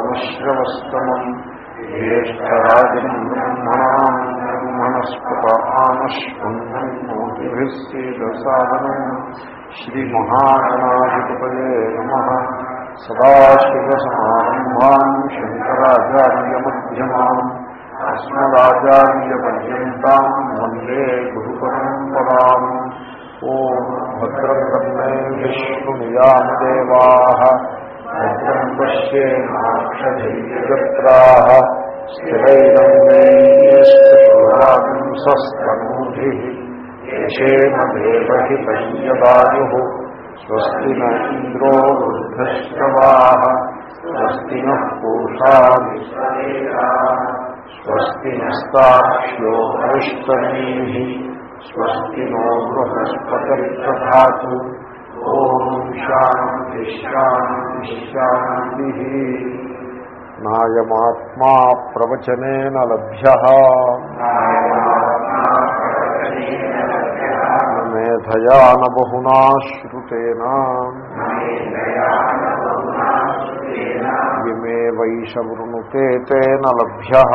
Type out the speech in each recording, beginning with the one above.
उपवीतिनमुद्भक्ष्यमश्रवस्तमम् ज्येष्ठराजम् ब्रह्मणाम् ब्रह्मणस्पत आनश्वन्नोतिभिः सीदसादनम् श्रीमहागणाधिपतये नमः सदाशिवसमारम्भाम् शङ्कराचार्यमध्यमाम् अस्मदाचार्यपर्यन्ताम् वन्दे गुरुपरम्पराम् ॐ भद्रकर्णे विष्णुनियामदेवाः भद्रं पश्येमाक्षधैर्यजत्राः स्थिरैरङ्गैस्तनूभिः यशेम देवहितञ्जदायुः स्वस्ति न इन्द्रो वृद्धश्रवाः स्वस्ति नः पूषा स्वस्ति नस्ताक्ष्यो वैष्णवीः स्वस्ति नो बृहस्पतिर्दधातु ॐ शान्तिश्शान्तिश्शान्तिः नायमात्मा प्रवचनेन लभ्यः न मेधया न बहुना श्रुतेन इमे वैष वृणुते तेन लभ्यः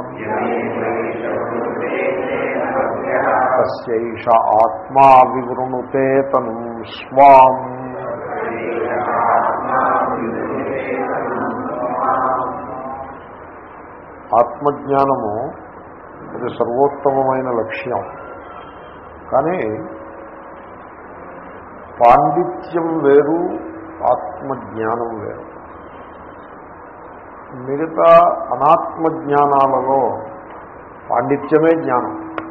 తస్యైష ఆత్మా వివృణుతే తను స్వాం ఆత్మజ్ఞానము అది సర్వోత్తమమైన లక్ష్యం కానీ పాండిత్యం వేరు ఆత్మజ్ఞానం వేరు మిగతా అనాత్మజ్ఞానాలలో పాండిత్యమే జ్ఞానం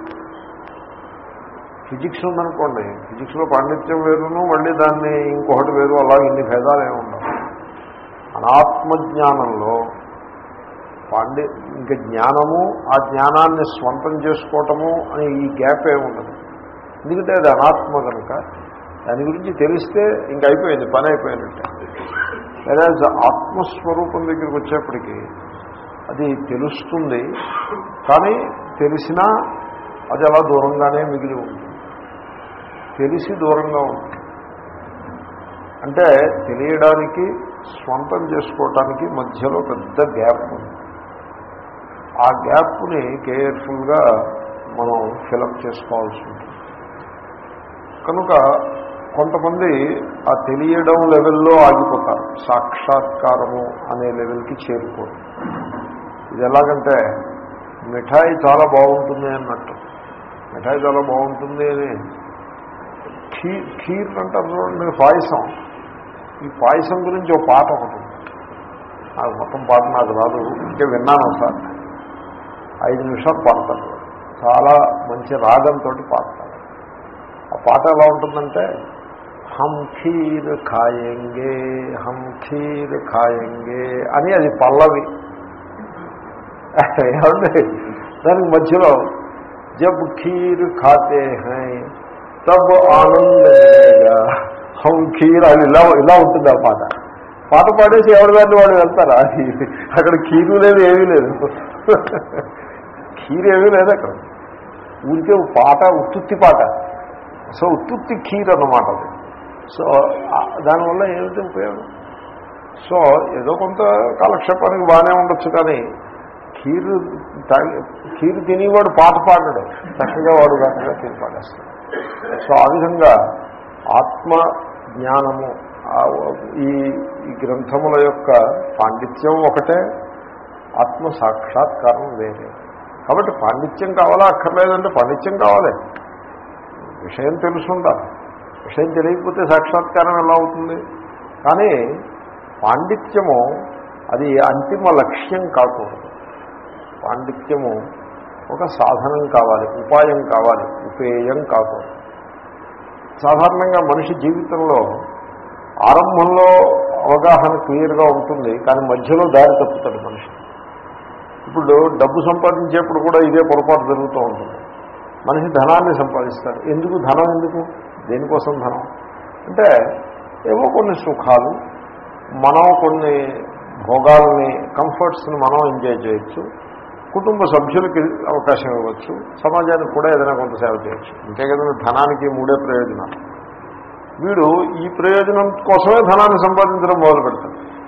ఫిజిక్స్ ఉందనుకోండి ఫిజిక్స్లో పాండిత్యం వేరును మళ్ళీ దాన్ని ఇంకొకటి వేరు అలా ఇన్ని భేదాలు ఏమి ఉండవు అనాత్మజ్ఞానంలో పాండి ఇంకా జ్ఞానము ఆ జ్ఞానాన్ని స్వంతం చేసుకోవటము అని ఈ గ్యాప్ ఏమి ఉండదు ఎందుకంటే అది అనాత్మ కనుక దాని గురించి తెలిస్తే ఇంక అయిపోయింది పని అయిపోయినట్టే లేదా ఆత్మస్వరూపం దగ్గరికి వచ్చేప్పటికీ అది తెలుస్తుంది కానీ తెలిసినా అది అలా దూరంగానే మిగిలి ఉంటుంది తెలిసి దూరంగా ఉంటుంది అంటే తెలియడానికి స్వంతం చేసుకోవటానికి మధ్యలో పెద్ద గ్యాప్ ఉంది ఆ గ్యాప్ని కేర్ఫుల్గా మనం ఫిలప్ చేసుకోవాల్సి ఉంటుంది కనుక కొంతమంది ఆ తెలియడం లెవెల్లో ఆగిపోతారు సాక్షాత్కారము అనే లెవెల్కి చేరుకోరు ఇది ఎలాగంటే మిఠాయి చాలా బాగుంటుంది అన్నట్టు మిఠాయి చాలా బాగుంటుంది అని ఖీర్ ఖీర్ అంటారు చూడండి పాయసం ఈ పాయసం గురించి ఒక పాట ఒకటి ఉంది నాకు మొత్తం పాట నాకు రాదు అంటే విన్నాను ఒకసారి ఐదు నిమిషాలు పాడతారు చాలా మంచి రాగంతో పాడతారు ఆ పాట ఎలా ఉంటుందంటే హమ్ ఖీర్ ఖాయంగే హమ్ ఖీర్ ఖాయంగే అని అది పల్లవి ఏమండి దానికి మధ్యలో జబ్ ఖీర్ ఖాతే హై తబ్ ఆనంద మిలేగా హమ్ ఖీర్ అని ఇలా ఇలా ఉంటుంది ఆ పాట పాట పాడేసి ఎవరి దాన్ని వాడు వెళ్తారా అది అక్కడ ఖీరు లేదు ఏమీ లేదు ఖీర్ ఏమీ లేదు అక్కడ ఊరికే పాట ఉత్తుత్తి పాట సో ఉత్తుత్తి ఖీర్ అన్నమాట అది సో దానివల్ల ఏమిటి ఉపయోగం సో ఏదో కొంత కాలక్షేపానికి బాగానే ఉండొచ్చు కానీ ఖీరు తాగి ఖీరు తినేవాడు పాట పాడడు చక్కగా వాడు కాకుండా తిని పాడేస్తాడు సో ఆ విధంగా ఆత్మ జ్ఞానము ఈ ఈ గ్రంథముల యొక్క పాండిత్యం ఒకటే ఆత్మ సాక్షాత్కారం వేరే కాబట్టి పాండిత్యం కావాలా అక్కర్లేదంటే పాండిత్యం కావాలి విషయం తెలుసుండాలి విషయం తెలియకపోతే సాక్షాత్కారం ఎలా అవుతుంది కానీ పాండిత్యము అది అంతిమ లక్ష్యం కాకూడదు పాండిత్యము ఒక సాధనం కావాలి ఉపాయం కావాలి ఉపేయం కాకూడదు సాధారణంగా మనిషి జీవితంలో ఆరంభంలో అవగాహన క్లియర్గా ఉంటుంది కానీ మధ్యలో దారి తప్పుతాడు మనిషి ఇప్పుడు డబ్బు సంపాదించేప్పుడు కూడా ఇదే పొరపాటు జరుగుతూ ఉంటుంది మనిషి ధనాన్ని సంపాదిస్తాడు ఎందుకు ధనం ఎందుకు దేనికోసం ధనం అంటే ఏవో కొన్ని సుఖాలు మనం కొన్ని భోగాల్ని కంఫర్ట్స్ని మనం ఎంజాయ్ చేయొచ్చు కుటుంబ సభ్యులకి అవకాశం ఇవ్వచ్చు సమాజానికి కూడా ఏదైనా కొంత సేవ చేయొచ్చు అంతే కదా ధనానికి మూడే ప్రయోజనాలు వీడు ఈ ప్రయోజనం కోసమే ధనాన్ని సంపాదించడం మొదలు పెడతాడు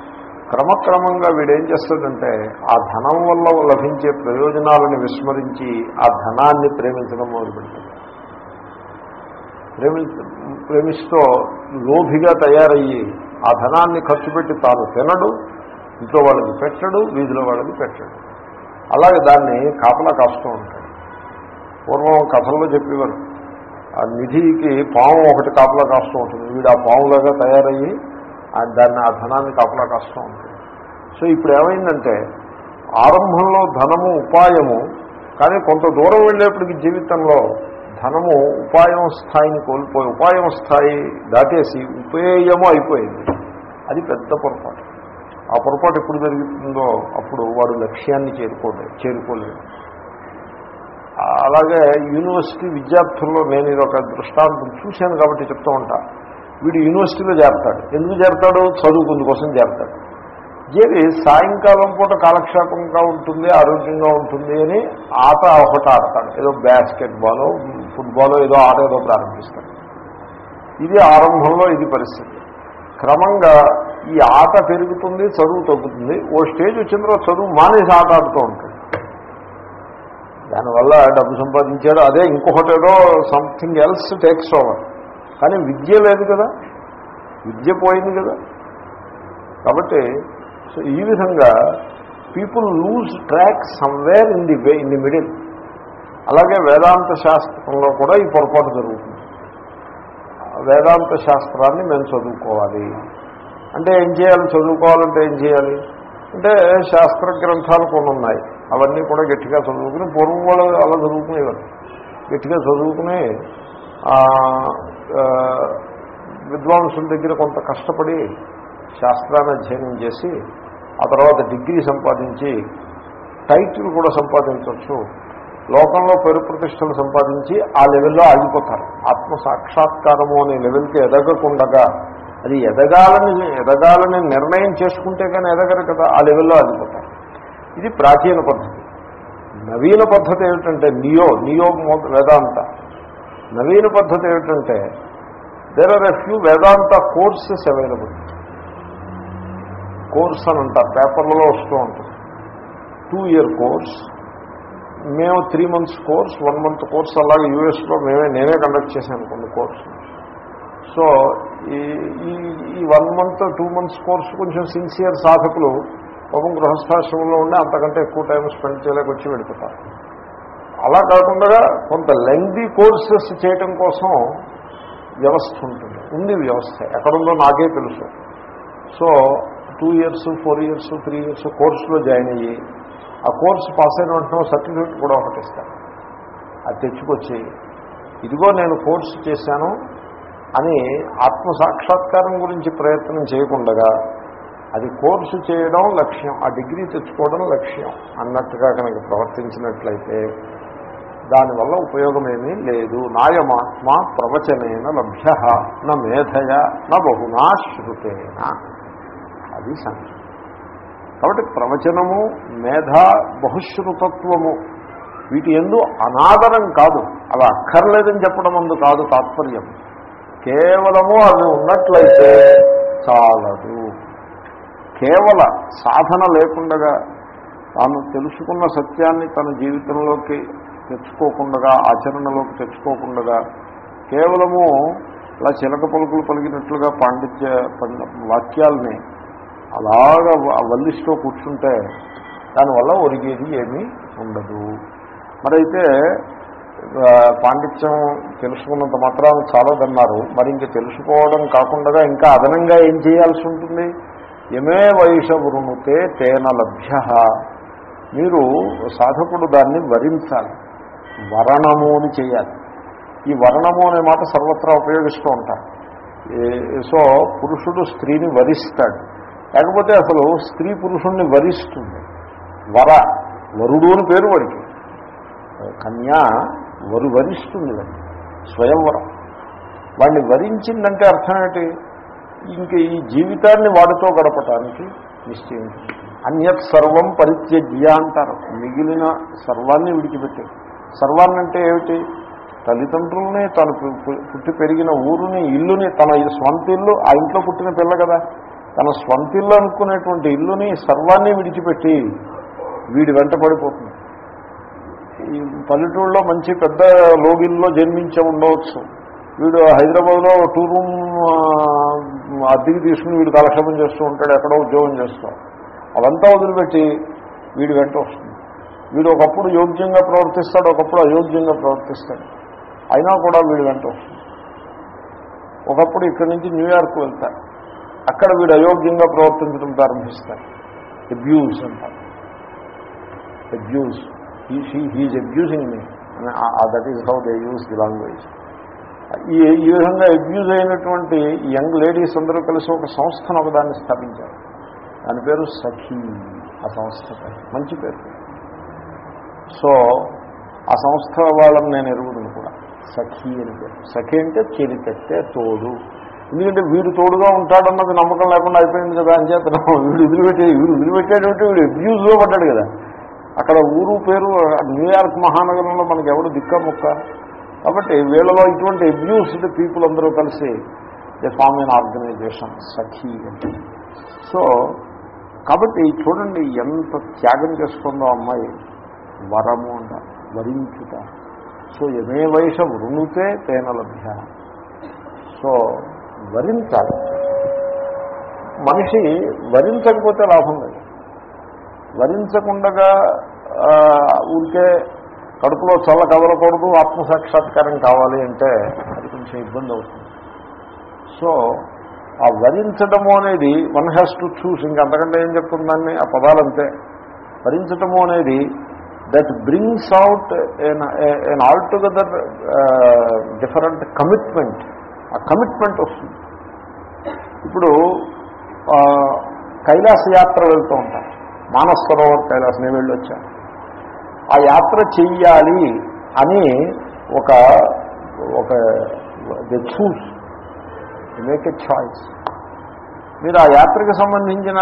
క్రమక్రమంగా వీడేం చేస్తాడంటే ఆ ధనం వల్ల లభించే ప్రయోజనాలను విస్మరించి ఆ ధనాన్ని ప్రేమించడం మొదలుపెడతాడు ప్రేమి ప్రేమిస్తూ లోభిగా తయారయ్యి ఆ ధనాన్ని ఖర్చు పెట్టి తాను తినడు ఇంట్లో వాళ్ళకి పెట్టడు వీధిలో వాళ్ళకి పెట్టడు అలాగే దాన్ని కాపలా కాస్తూ ఉంటాడు పూర్వం కథల్లో చెప్పేవారు ఆ నిధికి పాము ఒకటి కాపలా కాస్తూ ఉంటుంది వీడు ఆ పాములాగా తయారయ్యి ఆ దాన్ని ఆ ధనాన్ని కాపలా కాస్తూ ఉంటుంది సో ఇప్పుడు ఏమైందంటే ఆరంభంలో ధనము ఉపాయము కానీ కొంత దూరం వెళ్ళేప్పటికి జీవితంలో ధనము ఉపాయం స్థాయిని కోల్పోయి ఉపాయం స్థాయి దాటేసి ఉపేయము అయిపోయింది అది పెద్ద పొరపాటు ఆ పొరపాటు ఎప్పుడు జరుగుతుందో అప్పుడు వాడు లక్ష్యాన్ని చేరుకోలేదు చేరుకోలేడు అలాగే యూనివర్సిటీ విద్యార్థుల్లో నేను ఇది ఒక దృష్టాంతం చూశాను కాబట్టి చెప్తూ ఉంటా వీడు యూనివర్సిటీలో చేరతాడు ఎందుకు చేరతాడు చదువుకుంది కోసం చేరతాడు చేరి సాయంకాలం పూట కాలక్షేపంగా ఉంటుంది ఆరోగ్యంగా ఉంటుంది అని ఆట ఒకటి ఆడతాడు ఏదో బాస్కెట్ బాలో ఫుట్బాలో ఏదో ఆట ఏదో ప్రారంభిస్తాడు ఇది ఆరంభంలో ఇది పరిస్థితి క్రమంగా ఈ ఆట పెరుగుతుంది చదువు తగ్గుతుంది ఓ స్టేజ్ వచ్చిన తర్వాత చదువు మానేసి ఆట ఆడుతూ ఉంటాడు దానివల్ల డబ్బు సంపాదించాడు అదే ఇంకొకటి ఏదో సంథింగ్ ఎల్స్ టేక్స్ ఓవర్ కానీ విద్య లేదు కదా విద్య పోయింది కదా కాబట్టి సో ఈ విధంగా people lose track somewhere in the way in the middle అలాగే వేదాంత శాస్త్రంలో కూడా ఈ పొరపాటు జరుగుతుంది వేదాంత శాస్త్రాన్ని మేము చదువుకోవాలి అంటే ఏం చేయాలి చదువుకోవాలంటే ఏం చేయాలి అంటే శాస్త్ర గ్రంథాలు కొన్ని ఉన్నాయి అవన్నీ కూడా గట్టిగా చదువుకుని పూర్వం వాళ్ళు అలా చదువుకునేవారు గట్టిగా చదువుకుని విద్వాంసుల దగ్గర కొంత కష్టపడి శాస్త్రాన్ని అధ్యయనం చేసి ఆ తర్వాత డిగ్రీ సంపాదించి టైటిల్ కూడా సంపాదించవచ్చు లోకంలో పేరు ప్రతిష్టలు సంపాదించి ఆ లెవెల్లో ఆగిపోతారు ఆత్మ సాక్షాత్కారము అనే లెవెల్కి ఎదగకుండగా అది ఎదగాలని ఎదగాలని నిర్ణయం చేసుకుంటే కానీ ఎదగరు కదా ఆ లెవెల్లో ఆగిపోతారు ఇది ప్రాచీన పద్ధతి నవీన పద్ధతి ఏమిటంటే నియో నియో వేదాంత నవీన పద్ధతి ఏమిటంటే there are a few Vedanta courses available course అని అంటారు పేపర్లలో వస్తూ ఉంటుంది టూ ఇయర్ కోర్స్ మేము three months course one month course అలాగే యూఎస్లో మేమే నేనే కండక్ట్ చేశాను కొన్ని కోర్సు సో ఈ ఈ one month two months course కొంచెం సిన్సియర్ సాధకులు పాపం గృహస్థాశ్రమంలో ఉండి అంతకంటే ఎక్కువ టైం స్పెండ్ చేయలేక వచ్చి వెళ్ళిపోతారు అలా కాకుండా కొంత లెంగ్దీ కోర్సెస్ చేయటం కోసం వ్యవస్థ ఉంటుంది ఉంది వ్యవస్థ ఎక్కడుందో నాకే తెలుసు so two years four years three years కోర్సులో జాయిన్ అయ్యి ఆ కోర్సు పాస్ అయిన వెంటనే సర్టిఫికేట్ కూడా ఒకటి ఇస్తాను అది తెచ్చుకొచ్చి ఇదిగో నేను కోర్సు చేశాను అని ఆత్మ సాక్షాత్కారం గురించి ప్రయత్నం చేయకుండగా అది కోర్సు చేయడం లక్ష్యం ఆ డిగ్రీ తెచ్చుకోవడం లక్ష్యం అన్నట్టుగా కనుక ప్రవర్తించినట్లయితే దానివల్ల ఉపయోగమేమీ లేదు నాయమాత్మ ప్రవచనేన లభ్య నా మేధయ నా బహునా శృతేన అది సంగతి కాబట్టి ప్రవచనము మేధ బహుశ్రుతత్వము వీటి ఎందు అనాదరం కాదు అవి అక్కర్లేదని చెప్పడం అందు కాదు తాత్పర్యం కేవలము అవి ఉన్నట్లయితే చాలదు కేవల సాధన లేకుండగా తాను తెలుసుకున్న సత్యాన్ని తన జీవితంలోకి తెచ్చుకోకుండా ఆచరణలోకి తెచ్చుకోకుండా కేవలము ఇలా చిలక పలుకులు పలికినట్లుగా పాండిత్య వాక్యాలని అలాగా వల్లిస్తూ కూర్చుంటే దానివల్ల ఒరిగేది ఏమీ ఉండదు మరైతే పాండిత్యం తెలుసుకున్నంత మాత్రాన్ని చాలదన్నారు మరి ఇంక తెలుసుకోవడం కాకుండా ఇంకా అదనంగా ఏం చేయాల్సి ఉంటుంది ఎమే వైష వృణుతే తేన లభ్య మీరు సాధకుడు దాన్ని వరించాలి వరణము అని చేయాలి ఈ వరణము అనే మాట సర్వత్రా ఉపయోగిస్తూ ఉంటారు సో పురుషుడు స్త్రీని వరిస్తాడు లేకపోతే అసలు స్త్రీ పురుషుణ్ణి వరిస్తుంది వర వరుడు అని పేరు వాడికి కన్యా వరు వరిస్తుంది వాడిని స్వయంవరం వాడిని వరించిందంటే అర్థం ఏంటి ఇంక ఈ జీవితాన్ని వాడితో గడపటానికి నిశ్చయించింది అన్యత్ సర్వం పరిత్యజ్య అంటారు మిగిలిన సర్వాన్ని విడిచిపెట్టి సర్వాన్ని అంటే ఏమిటి తల్లిదండ్రులని తను పుట్టి పెరిగిన ఊరుని ఇల్లుని తన స్వంత ఇల్లు ఆ ఇంట్లో పుట్టిన పిల్ల కదా తన స్వంత ఇల్లు అనుకునేటువంటి ఇల్లుని సర్వాన్ని విడిచిపెట్టి వీడి వెంట పడిపోతుంది ఈ పల్లెటూళ్ళలో మంచి పెద్ద లోగిల్లో జన్మించే ఉండవచ్చు వీడు హైదరాబాద్లో టూ రూమ్ అద్దెకి తీసుకుని వీడు కాలక్షేపం చేస్తూ ఉంటాడు ఎక్కడో ఉద్యోగం చేస్తాం అవంతా వదిలిపెట్టి వీడి వెంట వస్తుంది వీడు ఒకప్పుడు యోగ్యంగా ప్రవర్తిస్తాడు ఒకప్పుడు అయోగ్యంగా ప్రవర్తిస్తాడు అయినా కూడా వీడి వెంట వస్తుంది ఒకప్పుడు ఇక్కడి నుంచి న్యూయార్క్ వెళ్తాడు అక్కడ వీడు అయోగ్యంగా ప్రవర్తించడం ప్రారంభిస్తాడు అబ్యూస్ అంటారు abuse he is abusing me that is how they use the language ఈ ఈ విధంగా అబ్యూజ్ అయినటువంటి యంగ్ లేడీస్ అందరూ కలిసి ఒక సంస్థను ఒకదాన్ని స్థాపించారు దాని పేరు సఖీ ఆ సంస్థ పేరు మంచి పేరు సో ఆ సంస్థ వాళ్ళని నేను ఎరుగుదును కూడా సఖీ అని పేరు సఖీ అంటే చెరితెత్తే తోడు ఎందుకంటే వీడు తోడుగా ఉంటాడన్నది నమ్మకం లేకుండా అయిపోయింది కదా అని చేత వీడు వదిలిపెట్టే వీడు వదిలిపెట్టేటువంటి వీడు అబ్యూజ్లో పడ్డాడు కదా అక్కడ ఊరు పేరు న్యూయార్క్ మహానగరంలో మనకి ఎవడు దిక్క ముక్క కాబట్టి వీళ్ళలో ఇటువంటి అబ్యూస్డ్ పీపుల్ అందరూ కలిసి they form in organisation Sakhi అంటే సో కాబట్టి చూడండి ఎంత త్యాగం చేసుకుందో అమ్మాయి వరము అంట వరించుట సో ఎమే వయస వృణుతే తేన లభ్య సో వరించాలి మనిషి వరించకపోతే లాభం లేదు వరించకుండా ఊరికే కడుపులో చల్ల కదలకూడదు ఆత్మసాక్షాత్కారం కావాలి అంటే అది కొంచెం ఇబ్బంది అవుతుంది సో ఆ వరించడము అనేది వన్ హ్యాస్ టు చూస్ ఇంకంతకంటే ఏం చెప్తుందాన్ని ఆ పదాలంతే వరించటము అనేది that brings out an all together different commitment ఆ కమిట్మెంట్ వస్తుంది ఇప్పుడు కైలాస యాత్ర వెళ్తూ ఉంటాను మానస్ సరోవర్ కైలాస్ నేను వెళ్ళి వచ్చాను ఆ యాత్ర చెయ్యాలి అని ఒక ఒక the choose make a choice మీరు ఆ యాత్రకు సంబంధించిన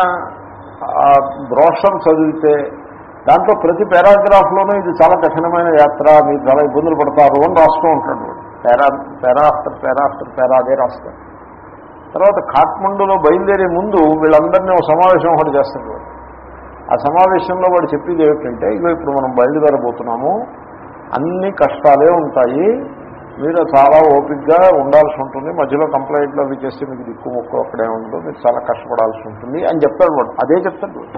బ్రోషర్ చదివితే దాంట్లో ప్రతి పారాగ్రాఫ్లోనూ ఇది చాలా కఠినమైన యాత్ర మీరు చాలా ఇబ్బందులు పడతారు అని రాస్తూ ఉంటాడు పేరా పేరా ఆఫ్టర్ పేరా ఆఫ్టర్ పేరా అదే రాస్తారు తర్వాత కాఠ్మండులో బయలుదేరే ముందు వీళ్ళందరినీ ఒక సమావేశం ఒకటి చేస్తారు వాడు. ఆ సమావేశంలో వాడు చెప్పేది ఏమిటంటే ఇగో ఇప్పుడు మనం బయలుదేరబోతున్నాము అన్ని కష్టాలే ఉంటాయి మీరు చాలా ఓపిక్గా ఉండాల్సి ఉంటుంది మధ్యలో కంప్లైంట్లు అవి చేస్తే మీకు దిక్కు ముక్కు అక్కడే ఉండదు మీరు చాలా కష్టపడాల్సి ఉంటుంది అని చెప్తాడు వాడు అదే చెప్తాడు వాడు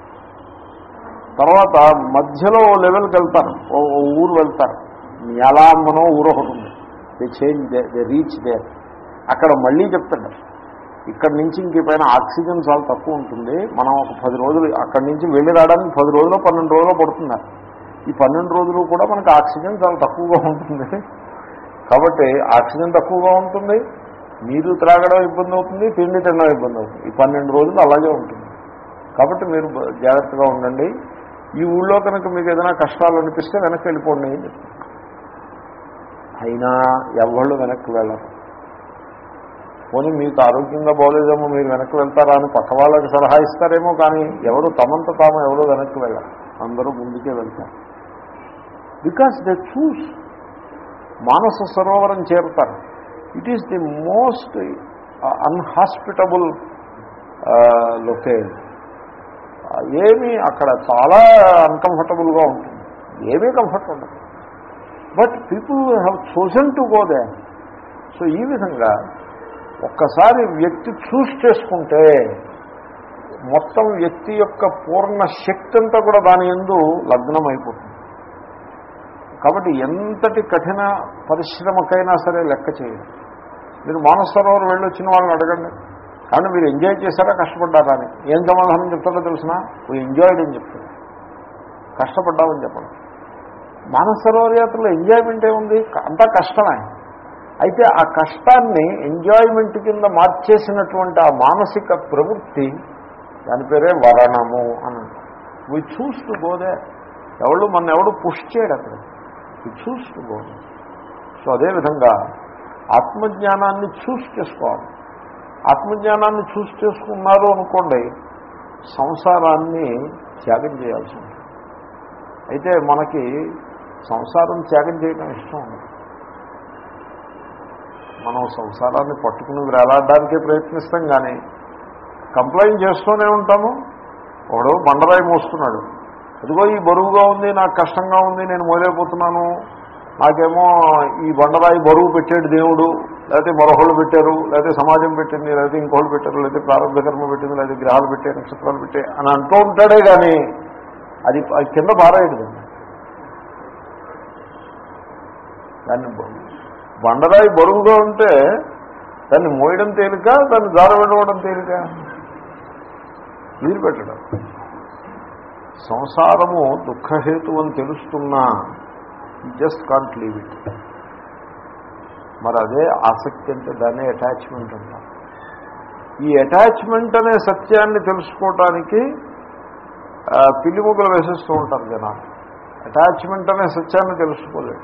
తర్వాత మధ్యలో ఓ లెవెల్కి వెళ్తారు ఓ ఓ ఊరు వెళ్తారు న్యాలామ్మనో ఊరు ఒకటి ఉంది they change they they reach they అక్కడ మళ్ళీ చెప్తాడు ఇక్కడ నుంచి ఇంక పైన ఆక్సిజన్ చాలా తక్కువ ఉంటుంది మనం ఒక పది రోజులు అక్కడి నుంచి వెళ్ళి రావడానికి పది రోజులు పన్నెండు రోజులు పడుతున్నారు ఈ పన్నెండు రోజులు కూడా మనకు ఆక్సిజన్ చాలా తక్కువగా ఉంటుంది కాబట్టి ఆక్సిజన్ తక్కువగా ఉంటుంది నీరు త్రాగడం ఇబ్బంది అవుతుంది తిండి తినడం ఇబ్బంది అవుతుంది ఈ పన్నెండు రోజులు అలాగే ఉంటుంది కాబట్టి మీరు బ- జాగ్రత్తగా ఉండండి ఈ ఊళ్ళో కనుక మీకు ఏదైనా కష్టాలు అనిపిస్తే వెనక్కి వెళ్ళిపోండి అని చెప్తారు అయినా ఎవళ్ళు వెనక్కి వెళ్ళరు పోనీ మీకు ఆరోగ్యంగా బాగోలేదేమో మీరు వెనక్కి వెళ్తారా అని పక్క వాళ్ళకి సలహా ఇస్తారేమో కానీ ఎవరు తమంత తాము ఎవరో వెనక్కి వెళ్ళరు అందరూ ముందుకే వెళ్తారు because they choose Manasa Sarovaram చేరుతారు it is the most unhospitable location ఏమీ అక్కడ చాలా అన్కంఫర్టబుల్గా ఉంటుంది ఏమీ కంఫర్ట్ ఉండదు but people have chosen to go they so ఈ విధంగా ఒక్కసారి వ్యక్తి చూస్ చేసుకుంటే మొత్తం వ్యక్తి యొక్క పూర్ణ శక్తి అంతా కూడా దాని ఎందు లగ్నం అయిపోతుంది కాబట్టి ఎంతటి కఠిన పరిశ్రమకైనా సరే లెక్క చేయండి మీరు మానస సరోవర్ వెళ్ళొచ్చిన వాళ్ళని అడగండి కానీ మీరు ఎంజాయ్ చేశారా కష్టపడ్డారా అని ఏం సమాధానం చెప్తారో తెలిసిన ఎంజాయ్డ్ అని చెప్తారు కష్టపడ్డామని చెప్పడం మానస సరోవర యాత్రలో ఎంజాయ్మెంట్ ఏముంది అంతా కష్టమే అయితే ఆ కష్టాన్ని ఎంజాయ్మెంట్ కింద మార్చేసినటువంటి ఆ మానసిక ప్రవృత్తి దాని పేరే వరణము అని వీ చూస్ టు గోదే ఎవడు మన ఎవడు పుష్ చేయడు అక్కడ we choose to go there so అదేవిధంగా ఆత్మజ్ఞానాన్ని చూస్ చేసుకోవాలి ఆత్మజ్ఞానాన్ని చూస్ చేసుకున్నారు అనుకోండి సంసారాన్ని త్యాగం చేయాల్సి ఉంటుంది అయితే మనకి సంసారం త్యాగం చేయడం ఇష్టం ఉండదు మనం సంసారాన్ని పట్టుకుని వేలాడడానికే ప్రయత్నిస్తాం కానీ కంప్లైంట్ చేస్తూనే ఉంటాము ఒకడు బండరాయి మోస్తున్నాడు అదిగో ఈ బరువుగా ఉంది నాకు కష్టంగా ఉంది నేను మోయలేకపోతున్నాను నాకేమో ఈ బండరాయి బరువు పెట్టాడు దేవుడు లేకపోతే మరొకళ్ళు పెట్టారు లేకపోతే సమాజం పెట్టింది లేకపోతే ఇంకోళ్ళు పెట్టారు లేకపోతే ప్రారంభ కర్మ పెట్టింది లేకపోతే గ్రహాలు పెట్టాయి నక్షత్రాలు పెట్టాయి అని అంటూ ఉంటాడే కానీ అది అది కింద పారాయడు దాన్ని దాన్ని బ- బండరాయి బరువుగా ఉంటే దాన్ని మోయడం తేలిక దాన్ని జార వెళ్ళవడం తేలిక నీరు పెట్టడం సంసారము దుఃఖహేతు అని తెలుస్తున్నా జస్ట్ కాంట్ లీవ్ ఇట్ మరి అదే ఆసక్తి అంటే దాన్ని అటాచ్మెంట్ అంటాం ఈ అటాచ్మెంట్ అనే సత్యాన్ని తెలుసుకోవటానికి ఆ, పిల్లిముగ్గులు వేసేస్తూ ఉంటారు జనాలు అటాచ్మెంట్ అనే సత్యాన్ని తెలుసుకోలేదు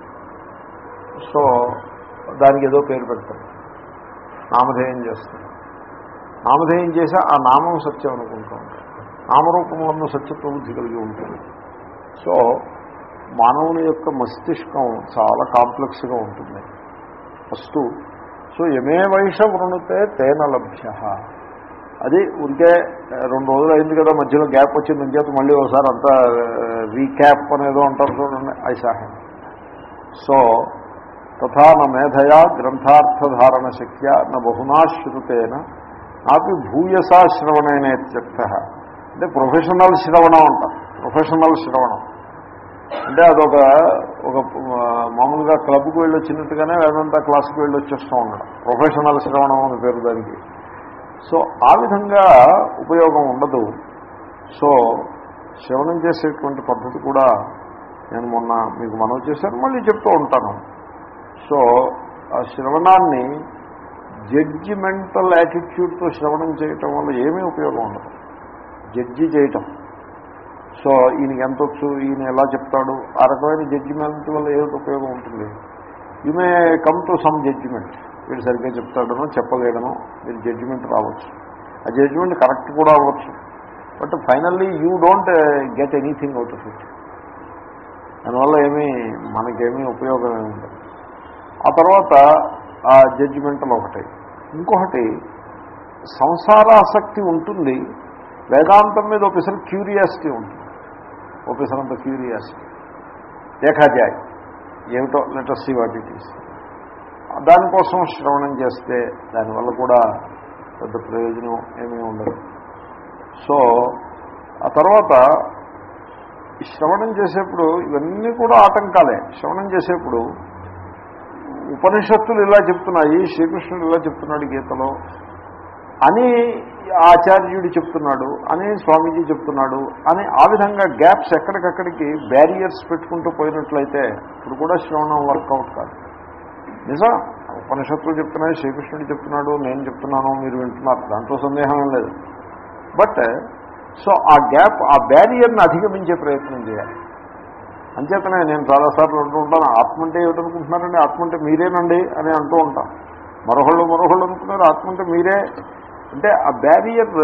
సో దానికి ఏదో పేరు పెడతారు నామధేయం చేస్తారు నామధేయం చేసి ఆ నామం సత్యం అనుకుంటూ ఉంటారు నామరూపములను సత్యత్వ బుద్ధి కలిగి ఉంటుంది సో మానవుని యొక్క మస్తిష్కం చాలా కాంప్లెక్స్గా ఉంటుంది ఫస్ట్ సో ఎమే వైష వృణుతే తేన లభ్య అది ఉంటే రెండు రోజులు అయింది కదా మధ్యలో గ్యాప్ వచ్చింది చేత మళ్ళీ ఒకసారి అంతా రీక్యాప్ అనేదో అంటారు చూడండి ఐసాహం సో తథా న మేధయా గ్రంథార్థధారణ శక్య న బహునా శ్రుతేన నాపి భూయసా శ్రవణేనేత్యర్థ అంటే ప్రొఫెషనల్ శ్రవణం అంటారు ప్రొఫెషనల్ శ్రవణం అంటే అదొక ఒక ఆ, మామూలుగా క్లబ్కి వెళ్ళి వచ్చినట్టుగానే వేదంతా క్లాస్కి వెళ్ళి వచ్చేస్తూ ఉండడం ప్రొఫెషనల్ శ్రవణం అని పేరు దానికి సో ఆ విధంగా ఉపయోగం ఉండదు సో శ్రవణం చేసేటువంటి పద్ధతి కూడా నేను మొన్న మీకు మనవి చేశాను మళ్ళీ చెప్తూ ఉంటాను సో ఆ శ్రవణాన్ని జడ్జిమెంటల్ యాటిట్యూడ్తో శ్రవణం చేయటం వల్ల ఏమీ ఉపయోగం ఉండదు జడ్జి చేయటం సో ఈయనకి ఎంత వచ్చు ఈయన ఎలా చెప్తాడు ఆ రకమైన జడ్జిమెంట్ వల్ల ఏమిటి ఉపయోగం ఉంటుంది you may come to some judgement వీడు సరిగ్గా చెప్తాడనో చెప్పలేడనో మీరు జడ్జిమెంట్ రావచ్చు ఆ జడ్జిమెంట్ కరెక్ట్ కూడా అవ్వచ్చు but finally you don't get anything out of it దానివల్ల ఏమీ మనకేమీ ఉపయోగం ఏమి ఉండదు ఆ తర్వాత ఆ జడ్జిమెంటల్ ఒకటి ఇంకొకటి సంసారాసక్తి ఉంటుంది వేదాంతం మీద ఒకసారి క్యూరియాసిటీ ఉంటుంది ఒకసారంత క్యూరియాసిటీ దేఖాజాయ్ ఏమిటో లెటర్స్ వాట్ ఇట్ ఈస్ దానికోసం శ్రవణం చేస్తే దానివల్ల కూడా పెద్ద ప్రయోజనం ఏమీ ఉండదు సో ఆ తర్వాత ఈ శ్రవణం చేసేప్పుడు ఇవన్నీ కూడా ఆటంకాలే శ్రవణం చేసేప్పుడు ఉపనిషత్తులు ఇలా చెప్తున్నాయి శ్రీకృష్ణుడు ఇలా చెప్తున్నాడు గీతలో అని ఆచార్యుడు చెప్తున్నాడు అని స్వామీజీ చెప్తున్నాడు అని ఆ విధంగా గ్యాప్స్ ఎక్కడికక్కడికి బ్యారియర్స్ పెట్టుకుంటూ పోయినట్లయితే ఇప్పుడు కూడా శ్రవణం వర్కౌట్ కాదు నిజం ఉపనిషత్తులు చెప్తున్నాయి శ్రీకృష్ణుడు చెప్తున్నాడు నేను చెప్తున్నాను మీరు వింటున్నారు దాంట్లో సందేహం ఏం లేదు బట్ సో ఆ గ్యాప్ ఆ బ్యారియర్ని అధిగమించే ప్రయత్నం చేయాలి అంచేతనే నేను చాలాసార్లు అంటూ ఉంటాను ఆత్మ అంటే ఏమిటనుకుంటున్నారండి ఆత్మ అంటే మీరేనండి అని అంటూ ఉంటాను మరొకళ్ళు మరొకళ్ళు అనుకున్నారు ఆత్మ అంటే మీరే అంటే ఆ బ్యారియర్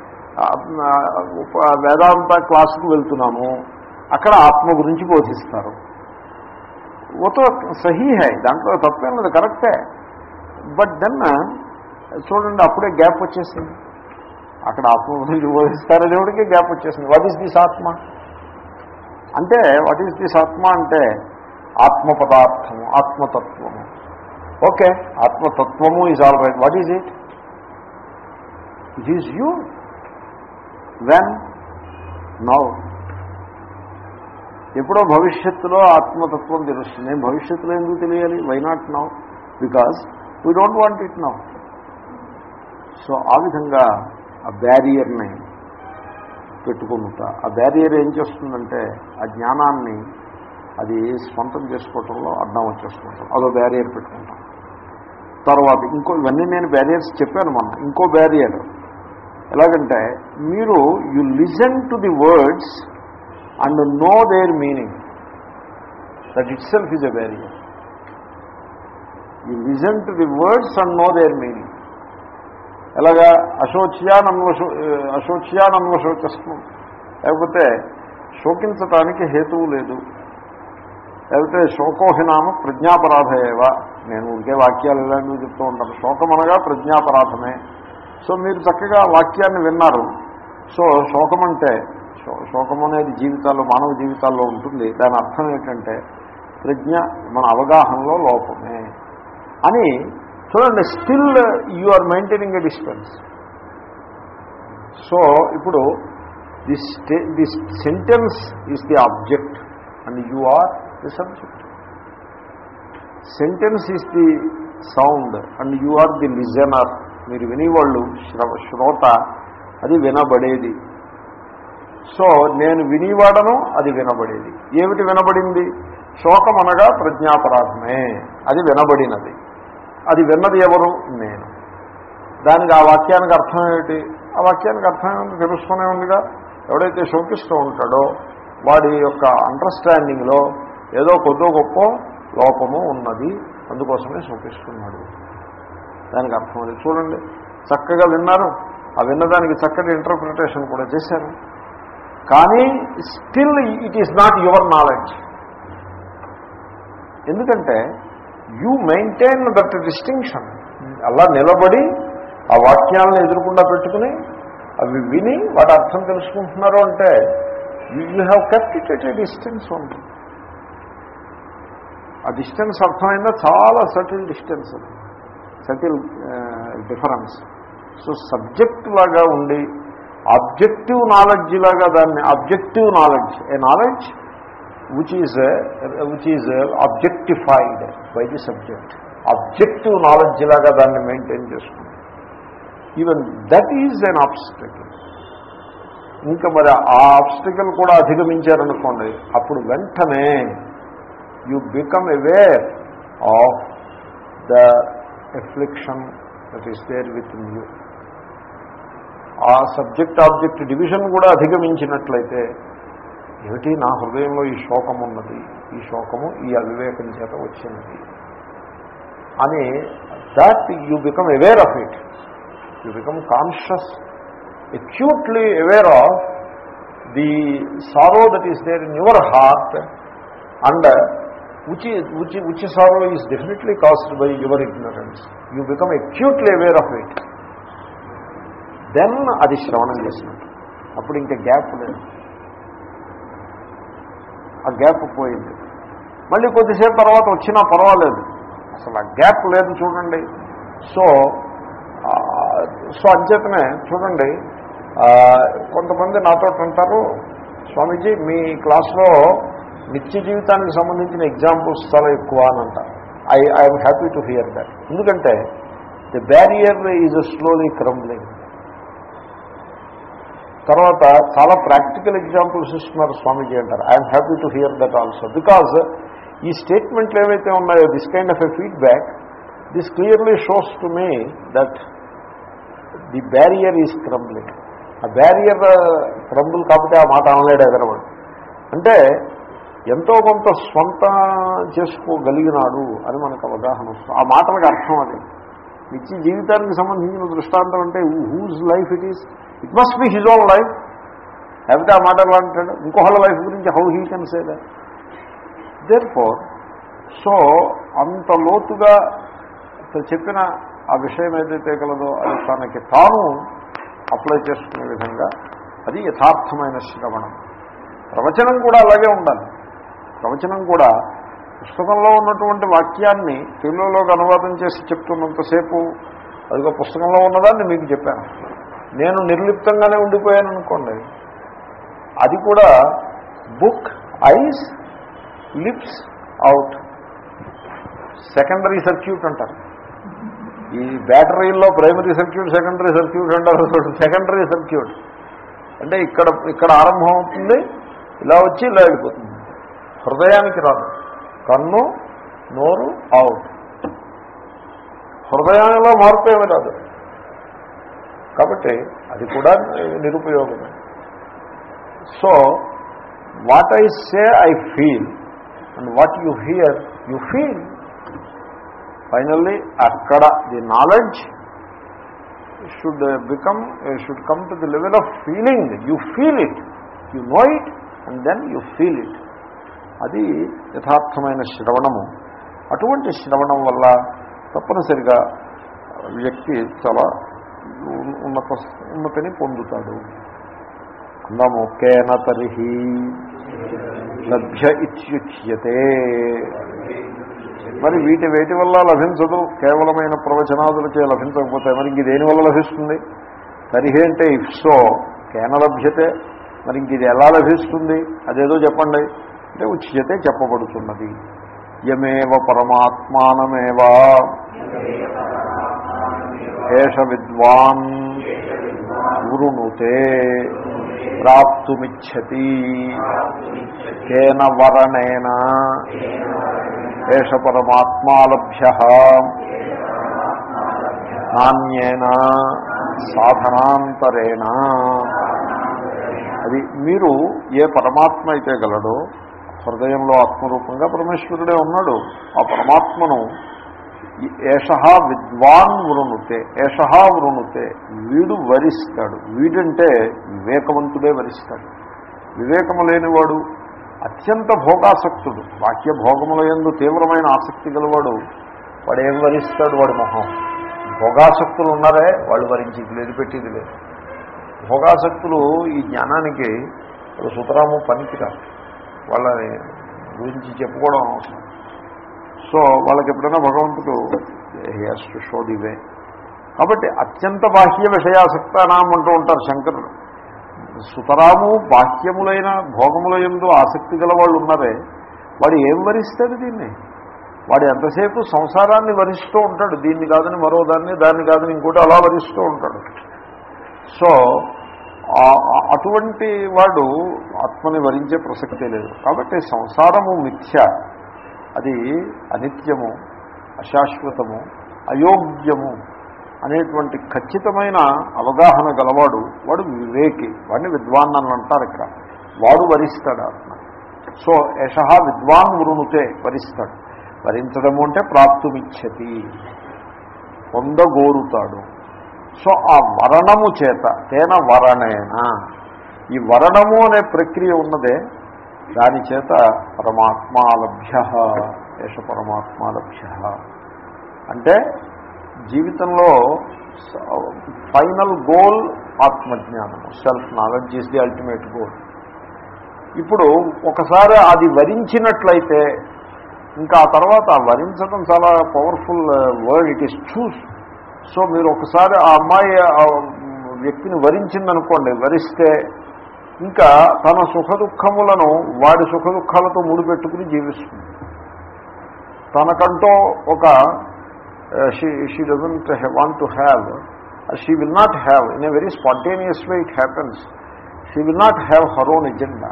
వేదాంత క్లాసుకు వెళ్తున్నాము అక్కడ ఆత్మ గురించి బోధిస్తారు ఓతో సహీ హై దాంట్లో తప్పేం లేదు కరెక్టే బట్ దెన్ చూడండి అప్పుడే గ్యాప్ వచ్చేసింది అక్కడ ఆత్మ గురించి బోధిస్తారనేవాడికి గ్యాప్ వచ్చేసింది వాట్ ఈస్ దిస్ ఆత్మ అంటే వాట్ ఈస్ దిస్ ఆత్మ అంటే ఆత్మ పదార్థము ఆత్మతత్వము ఓకే ఆత్మతత్వము is all right what is it it is you when now ఎప్పుడో భవిష్యత్తులో ఆత్మతత్వం తెలుస్తుంది నేను భవిష్యత్తులో ఎందుకు తెలియాలి why not now because we don't want it now so ఆ విధంగా ఆ బ్యారియర్ని పెట్టుకుంటా ఆ బ్యారియర్ ఏం చేస్తుందంటే ఆ జ్ఞానాన్ని అది స్వంతం చేసుకోవటంలో అడ్డం వచ్చేసుకుంటాం అదో బ్యారియర్ పెట్టుకుంటాం తర్వాత ఇంకో ఇవన్నీ నేను బ్యారియర్స్ చెప్పాను మొన్న ఇంకో బ్యారియర్ ఎలాగంటే మీరు you listen to the words and know their meaning that itself is a barrier you listen to the words and know their meaning ఎలాగా అశోచ్యానన్వశో అశోచ్యానన్వశోచస్వం లేకపోతే శోకించటానికి హేతువు లేదు లేకపోతే శోకోహినామ ప్రజ్ఞాపరాధ ఏవ నేను ఊరికే వాక్యాలు ఇలాంటివి చెప్తూ ఉంటాను శోకం అనగా ప్రజ్ఞాపరాధమే సో మీరు చక్కగా వాక్యాన్ని విన్నారు సో శోకం అంటే శో- శోకం అనేది జీవితాల్లో మానవ జీవితాల్లో ఉంటుంది దాని అర్థం ఏంటంటే ప్రజ్ఞ మన అవగాహనలో లోపమే అని చూడండి still you are maintaining a distance so ఇప్పుడు this this sentence is the object and you are the subject sentence is the sound and you are the listener మీరు వినేవాళ్ళు శ్రవ శ్రోత అది వినబడేది సో నేను వినివాడను అది వినబడేది ఏమిటి వినబడింది శోకం అనగా ప్రజ్ఞాపరాధమే అది వినబడినది అది విన్నది ఎవరు నేను దానికి ఆ వాక్యానికి అర్థం ఏమిటి ఆ వాక్యానికి అర్థం ఏమిటి తెలుస్తూనే ఉందిగా ఎవడైతే శోకిస్తూ ఉంటాడో వాడి యొక్క అండర్స్టాండింగ్లో ఏదో కొద్దో గొప్ప లోపము ఉన్నది అందుకోసమే శోకిస్తున్నాడు దానికి అర్థం అది చూడండి చక్కగా విన్నారు ఆ విన్నదానికి చక్కటి ఇంటర్ప్రిటేషన్ కూడా చేశారు కానీ still it is not your knowledge ఎందుకంటే యూ మెయింటైన్ దట్ డిస్టింక్షన్ అలా నిలబడి ఆ వాక్యాలను ఎదురుకుండా పెట్టుకుని అవి విని వాటి అర్థం తెలుసుకుంటున్నారు అంటే you have kept it at a distance ఉంటుంది ఆ డిస్టెన్స్ అర్థమైందా చాలా సటిల్ డిస్టెన్స్ అది సటిల్ డిఫరెన్స్ సో సబ్జెక్ట్ లాగా ఉండి ఆబ్జెక్టివ్ నాలెడ్జ్ లాగా దాన్ని objective knowledge a knowledge which is which is objectified by the subject objective knowledge లాగా దాన్ని మెయింటైన్ చేసుకుంది even that is an obstacle ఇంకా మరి ఆ ఆబ్స్టికల్ కూడా అధిగమించారనుకోండి అప్పుడు వెంటనే you become aware of the affliction that is there with you ఆ సబ్జెక్ట్ ఆబ్జెక్ట్ డివిజన్ కూడా అధిగమించినట్లయితే ఏమిటి నా హృదయంలో ఈ శోకం ఉన్నది ఈ శోకము ఈ అవివేకం చేత వచ్చినది అని that you become aware of it you become conscious acutely aware of the sorrow that is there in your heart and uh, which, is, which, which sorrow is definitely caused by your ignorance. You become acutely aware of it. Then అది శ్రవణం చేసినట్టు అప్పుడు ఇంకా gap లేదు ఆ gap పోయింది మళ్ళీ కొద్దిసేపు తర్వాత వచ్చినా పర్వాలేదు అసలు ఆ గ్యాప్ లేదు చూడండి సో ఆ, సో అంచేతనే చూడండి ఆ, కొంతమంది నాతో అంటారు స్వామీజీ మీ క్లాస్లో నిత్య జీవితానికి సంబంధించిన ఎగ్జాంపుల్స్ చాలా ఎక్కువ అని అంటారు I I'm happy to hear that ఎందుకంటే the barrier is slowly crumbling తర్వాత చాలా ప్రాక్టికల్ ఎగ్జాంపుల్స్ ఇస్తున్నారు స్వామీజీ అంటారు I'm happy to hear that also because ఈ స్టేట్మెంట్లు ఏవైతే ఉన్నాయో this kind of a feedback this clearly shows to me that the barrier is crumbling ఆ బ్యారియర్ క్రంబుల్ కాకపోతే ఆ మాట అనలేడు ఎదరవాడు అంటే ఎంతో కొంత స్వంత చేసుకోగలిగినాడు అని మనకు అవగాహన వస్తుంది ఆ మాటలకు అర్థం అది నిత్య జీవితానికి సంబంధించిన దృష్టాంతం అంటే whose life it is it must be his own life లేకపోతే ఆ మాట ఎలా అంటాడు ఇంకొకళ్ళ లైఫ్ గురించి how he can say that therefore so అంత లోతుగా చెప్పిన ఆ విషయం ఏదైతే కలదో అది తనకి తాను అప్లై చేసుకునే విధంగా అది యథార్థమైన శ్రవణం ప్రవచనం కూడా అలాగే ఉండాలి ప్రవచనం కూడా పుస్తకంలో ఉన్నటువంటి వాక్యాన్ని తెలుగులోకి అనువాదం చేసి చెప్తున్నంతసేపు అదిగో పుస్తకంలో ఉన్నదాన్ని మీకు చెప్పాను నేను నిర్లిప్తంగానే ఉండిపోయాను అనుకోండి అది కూడా బుక్ ఐస్ లిప్స్ అవుట్ సెకండరీ సర్క్యూట్ అంటారు ఈ బ్యాటరీల్లో ప్రైమరీ సర్క్యూట్ సెకండరీ సర్క్యూట్ అంటారు సెకండరీ సర్క్యూట్ అంటే ఇక్కడ ఇక్కడ ఆరంభం అవుతుంది ఇలా వచ్చి ఇలా వెళ్ళిపోతుంది హృదయానికి రాదు కన్ను నోరు అవుట్ హృదయంలో మార్పు ఏమీ రాదు కాబట్టి అది కూడా నిరుపయోగమే so what I say I feel and what you hear you feel finally అక్కడ the knowledge should become should come to the level of feeling you feel it you know it and then you feel it అది యథార్థమైన శ్రవణము అటువంటి శ్రవణం వల్ల తప్పనిసరిగా వ్యక్తి చాలా ఉన్నత ఉన్నతిని పొందుతాడు అందము కేన తరిహి లభ్య ఇత్యుచ్యతే మరి వీటి వేటి వల్ల లభించదు కేవలమైన ప్రవచనాదులకే లభించకపోతే మరి ఇంక దేని వల్ల లభిస్తుంది తరిహి అంటే ఇఫ్సో కేన లభ్యతే మరి ఇంక ఇది ఎలా లభిస్తుంది అదేదో చెప్పండి అంటే ఉచ్యతే చెప్పబడుతున్నది యమేవ పరమాత్మానమేవా ఏష విద్వాన్ వృణుతే ప్రాప్తుమిచ్చతి కేన వరణేన ఏష పరమాత్మాలభ్య నాణ్యేన సాధనాంతరేణ అది మీరు ఏ పరమాత్మ అయితే గలడో హృదయంలో ఆత్మరూపంగా పరమేశ్వరుడే ఉన్నాడు ఆ పరమాత్మను ఏష విద్వాన్ వృణుతే ఏష వృణుతే వీడు వరిస్తాడు వీడంటే వివేకవంతుడే వరిస్తాడు వివేకము లేనివాడు అత్యంత భోగాసక్తుడు వాక్య భోగముల ఎందు తీవ్రమైన ఆసక్తి గలవాడు వాడు ఏం వరిస్తాడు వాడి మొహం భోగాసక్తులు ఉన్నారే వాళ్ళు వరించేది లేదు పెట్టేది లేదు భోగాసక్తులు ఈ జ్ఞానానికి వాళ్ళు సుతరాము పనికిరారు వాళ్ళని గురించి చెప్పుకోవడం అవసరం సో వాళ్ళకి ఎప్పుడైనా భగవంతుడు has to show the way కాబట్టి అత్యంత బాహ్య విషయాసక్తానాం అంటూ ఉంటారు శంకరుడు సుతరాము బాహ్యములైన భోగముల ఎందు ఆసక్తి గల వాళ్ళు ఉన్నారే వాడు ఏం వరిస్తాడు దీన్ని వాడు ఎంతసేపు సంసారాన్ని వరిస్తూ ఉంటాడు దీన్ని కాదని మరో దాన్ని దాన్ని కాదని ఇంకోటి అలా వరిస్తూ ఉంటాడు సో అటువంటి వాడు ఆత్మని వరించే ప్రసక్తే లేదు కాబట్టి సంసారము మిథ్య అది అనిత్యము అశాశ్వతము అయోగ్యము అనేటువంటి ఖచ్చితమైన అవగాహన గలవాడు వాడు వివేకి వాడిని విద్వాన్ అని అంటారు ఇక్కడ వాడు వరిస్తాడు ఆత్మ సో యశ విద్వాన్ వృణుతే వరిస్తాడు వరించడము అంటే ప్రాప్తుమిచ్చతి పొందగోరుతాడు సో ఆ వరణము చేత తేన వరణేన ఈ వరణము అనే ప్రక్రియ ఉన్నదే దాని చేత పరమాత్మాలభ్య ఏష పరమాత్మాలభ్య అంటే జీవితంలో ఫైనల్ గోల్ ఆత్మజ్ఞానము self knowledge is the ultimate goal ఇప్పుడు ఒకసారి అది వరించినట్లయితే ఇంకా ఆ తర్వాత ఆ వరించడం చాలా powerful word it is choose so మీరు ఒకసారి ఆ అమ్మాయి ఆ వ్యక్తిని వరించిందనుకోండి వరిస్తే ఇంకా తన సుఖ దుఃఖములను వాడి సుఖ దుఃఖాలతో ముడిపెట్టుకుని జీవిస్తుంది తనకంటూ ఒక she doesn't want to have she will not have in a very spontaneous way it happens she will not have her own agenda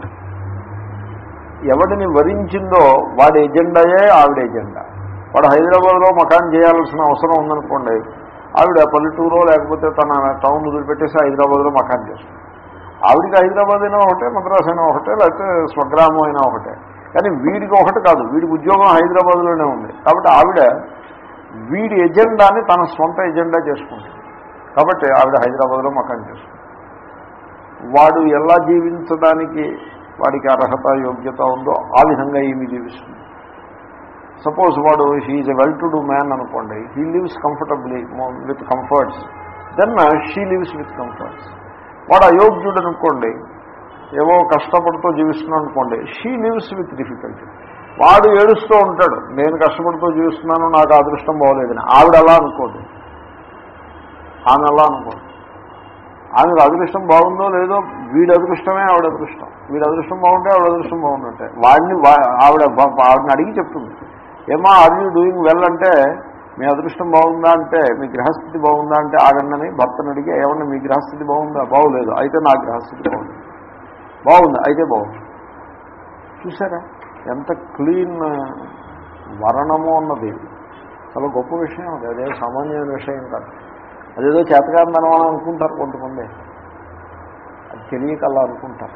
ఎవడిని వరించిందో వాడి ఎజెండాయే ఆవిడ ఎజెండా వాడు హైదరాబాద్లో మకాన్ చేయాల్సిన అవసరం ఉందనుకోండి ఆవిడ పల్లెటూరో లేకపోతే తన టౌన్ వదిలిపెట్టేసి హైదరాబాద్లో మకాన్ చేస్తుంది ఆవిడికి హైదరాబాద్ అయినా ఒకటే మద్రాస్ అయినా ఒకటే లేకపోతే స్వగ్రామం అయినా ఒకటే కానీ వీడికి ఒకటి కాదు వీడికి ఉద్యోగం హైదరాబాద్లోనే ఉంది కాబట్టి ఆవిడ వీడి ఎజెండాని తన సొంత ఎజెండా చేసుకుంటుంది కాబట్టి ఆవిడ హైదరాబాద్లో మకాన్ చేస్తుంది వాడు ఎలా జీవించడానికి వాడికి అర్హత యోగ్యత ఉందో ఆ విధంగా ఈమె జీవిస్తుంది సపోజ్ వాడు he a well to do man అనుకోండి he lives comfortably with comforts then she lives with comforts వాడు అయోగ్యుడు అనుకోండి ఏవో కష్టపడుతూ జీవిస్తున్నాడు అనుకోండి షీ లివ్స్ విత్ డిఫికల్టీ వాడు ఏడుస్తూ ఉంటాడు నేను కష్టపడుతూ జీవిస్తున్నాను నాకు అదృష్టం బాగోలేదని ఆవిడ అలా అనుకోదు ఆమె అలా అనుకోదు ఆమెకు అదృష్టం బాగుందో లేదో వీడి అదృష్టమే ఆవిడ అదృష్టం వీడి అదృష్టం బాగుంటే ఆవిడ అదృష్టం బాగుందంటే వాడిని ఆవిడ ఆవిడని అడిగి చెప్తుంది ఏమా ఆర్ యూ డూయింగ్ వెల్ అంటే మీ అదృష్టం బాగుందా అంటే మీ గ్రహస్థితి బాగుందా అంటే ఆగండని భర్తను అడిగి ఏమన్నా మీ గ్రహస్థితి బాగుందా బాగులేదు అయితే నా గ్రహస్థితి బాగుంది బాగుంది అయితే బాగుంది చూసారా ఎంత క్లీన్ వరణము అన్నది చాలా గొప్ప విషయం అది అదే సామాన్యమైన విషయం కాదు అదేదో చేతకాందనం అని అనుకుంటారు కొంతమంది అది తెలియక అలా అనుకుంటారు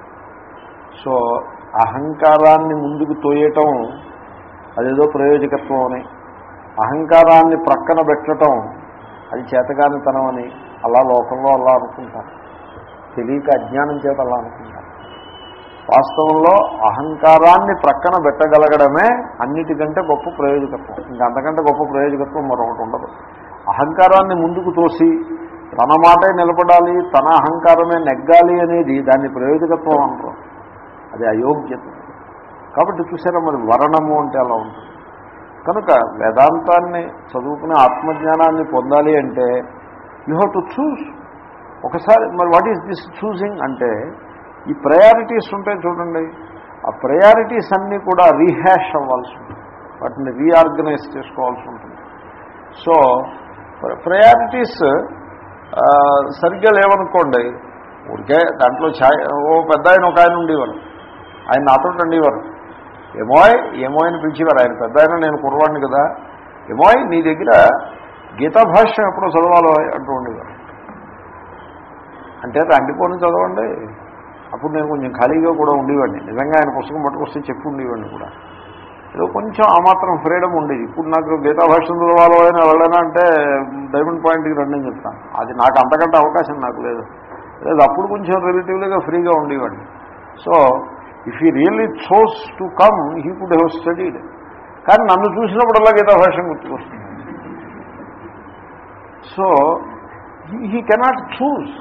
సో అహంకారాన్ని ముందుకు తోయటం అదేదో ప్రయోజకత్వం అని అహంకారాన్ని ప్రక్కన పెట్టడం అది చేతగానితనం అని అలా లోకంలో అలా అనుకుంటారు తెలియక అజ్ఞానం చేత అలా అనుకుంటారు వాస్తవంలో అహంకారాన్ని ప్రక్కన పెట్టగలగడమే అన్నిటికంటే గొప్ప ప్రయోజకత్వం ఇంకా అంతకంటే గొప్ప ప్రయోజకత్వం మరొకటి ఉండదు అహంకారాన్ని ముందుకు తోసి తన మాటే నిలబడాలి తన అహంకారమే నెగ్గాలి అనేది దాన్ని ప్రయోజకత్వం అంటారు అది అయోగ్యత కాబట్టి చూసారా మరి వర్ణము అంటే అలా ఉంటుంది కనుక వేదాంతాన్ని చదువుకునే ఆత్మజ్ఞానాన్ని పొందాలి అంటే యూ హ్యావ్ టు చూస్ ఒకసారి మరి వాట్ ఈస్ దిస్ చూసింగ్ అంటే ఈ ప్రయారిటీస్ ఉంటాయి చూడండి ఆ ప్రయారిటీస్ అన్నీ కూడా రీహ్యాష్ అవ్వాల్సి ఉంటుంది వాటిని రీఆర్గనైజ్ చేసుకోవాల్సి ఉంటుంది సో ప్రయారిటీస్ సరిగ్గా లేవనుకోండి ఊరికే దాంట్లో ఛాయ్ ఓ పెద్ద ఆయన ఒక ఆయన ఉండేవారు ఆయన నాతో ఉండేవారు ఏమోయ్ ఏమో అని పిలిచేవారు ఆయన పెద్ద ఆయన నేను కుర్రవాడిని కదా ఏమోయ్ నీ దగ్గర గీతా భాష్యం ఎప్పుడో చదవాలో అంటూ ఉండేవారు అంటే రండిపోని చదవండి అప్పుడు నేను కొంచెం ఖాళీగా కూడా ఉండేవాడిని నిజంగా ఆయన పుస్తకం పట్టుకొస్తే చెప్పి ఉండేవాడిని కూడా ఏదో కొంచెం ఆ మాత్రం ఫ్రీడమ్ ఉండేది ఇప్పుడు నాకు గీతా భాష్యం చదవాలో అయినా వెళ్ళనా అంటే డైమండ్ పాయింట్కి రండి అని చెప్తాను అది నాకు అంతకంటే అవకాశం నాకు లేదు లేదు అప్పుడు కొంచెం రిలేటివ్లీగా ఫ్రీగా ఉండేవాడిని so if he really chose to come he could have studied కానీ నన్ను చూసినప్పుడల్లా గీతా భాష్యం గుర్తుకొస్తుంది so he cannot choose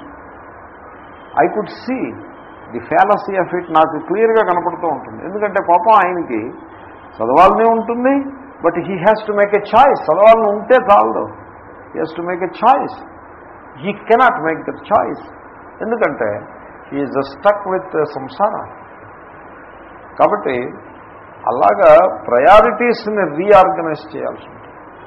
I could see the fallacy of it నాకు క్లియర్గా కనపడుతూ ఉంటుంది ఎందుకంటే పాపం ఆయనకి చదవాలనే ఉంటుంది but he has to make a choice చదవాలని ఉంటే చాలదు he has to make a choice he cannot make the choice ఎందుకంటే ఈజ్ స్టక్ విత్ సంసార కాబట్టి అలాగా ప్రయారిటీస్ని రీఆర్గనైజ్ చేయాల్సి ఉంటుంది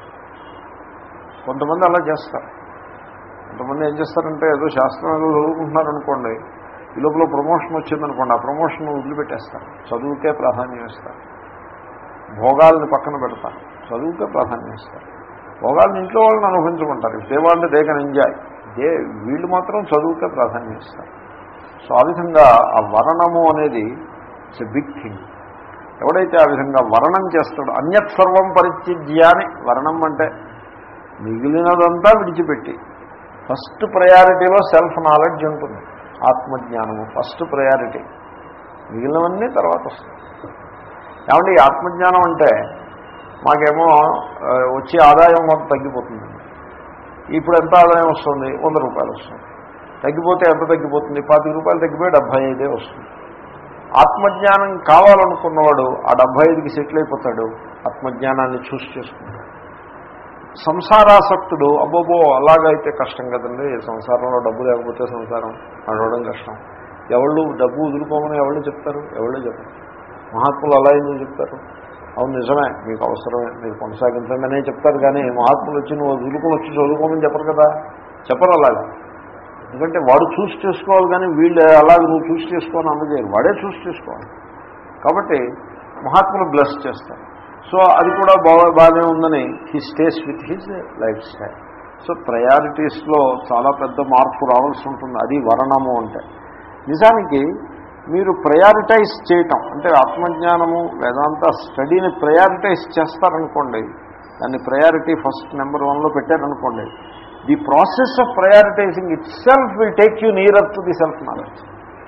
కొంతమంది అలా చేస్తారు కొంతమంది ఏం చేస్తారంటే ఏదో శాస్త్రం ఏదో చదువుకుంటున్నారనుకోండి ఈ లోపల ప్రమోషన్ వచ్చిందనుకోండి ఆ ప్రమోషన్ వదిలిపెట్టేస్తారు చదువుకే ప్రాధాన్యం ఇస్తారు భోగాల్ని పక్కన పెడతారు చదువుకే ప్రాధాన్యం ఇస్తారు భోగాలను ఇంట్లో వాళ్ళని అనుభవించుకుంటారు దే వాళ్ళు దే కెన్ ఎంజాయ్ దే వీళ్ళు మాత్రం చదువుకే ప్రాధాన్యం ఇస్తారు సో ఆ విధంగా ఆ వర్ణము అనేది ఇట్స్ ఎ బిగ్ థింగ్ ఎవడైతే ఆ విధంగా వర్ణం చేస్తాడో అన్యత్ సర్వం పరిత్యజ్యాని వర్ణం అంటే మిగిలినదంతా విడిచిపెట్టి ఫస్ట్ ప్రయారిటీలో సెల్ఫ్ నాలెడ్జ్ ఉంటుంది ఆత్మజ్ఞానము ఫస్ట్ ప్రయారిటీ మిగిలినవన్నీ తర్వాత వస్తాయి ఏమంటే ఈ ఆత్మజ్ఞానం అంటే మాకేమో ఆ, వచ్చే ఆదాయం కొంత తగ్గిపోతుంది ఇప్పుడు ఎంత ఆదాయం వస్తుంది వంద రూపాయలు వస్తుంది తగ్గిపోతే ఎంత తగ్గిపోతుంది పాతిక రూపాయలు తగ్గిపోయి డెబ్భై ఐదే వస్తుంది ఆత్మజ్ఞానం కావాలనుకున్నవాడు ఆ డెబ్భై ఐదుకి సెటిల్ అయిపోతాడు ఆత్మజ్ఞానాన్ని చూసి చేసుకుంటాడు సంసారాసక్తుడు అబ్బోబో అలాగైతే కష్టం కదండి సంసారంలో డబ్బు లేకపోతే సంసారం నడవడం కష్టం ఎవళ్ళు డబ్బు వదులుకోమని ఎవళ్ళు చెప్తారు ఎవళ్ళు చెప్పరు మహాత్ములు అలా ఎందుకు చెప్తారు అవును నిజమే మీకు అవసరమే మీరు కొనసాగించండి అనే చెప్తారు కానీ మహాత్ములు వచ్చి నువ్వు వదులుకొని వచ్చి చదువుకోమని చెప్పరు కదా చెప్పరు అలాగా ఎందుకంటే వాడు చూసి చేసుకోవాలి కానీ వీళ్ళు అలాగే నువ్వు చూసి చేసుకోని అందజేయరు వాడే చూసి చేసుకోవాలి కాబట్టి మహాత్ములు బ్లెస్ చేస్తారు సో అది కూడా బాగా బాగానే ఉందని he stays with his lifestyle so ప్రయారిటీస్లో చాలా పెద్ద మార్పు రావాల్సి ఉంటుంది అది వర్ణము అంటే నిజానికి మీరు ప్రయారిటైజ్ చేయటం అంటే ఆత్మజ్ఞానము వేదాంత స్టడీని ప్రయారిటైజ్ చేస్తారనుకోండి దాన్ని ప్రయారిటీ ఫస్ట్ నెంబర్ వన్లో పెట్టారనుకోండి the process of prioritising itself will take you near to the self knowledge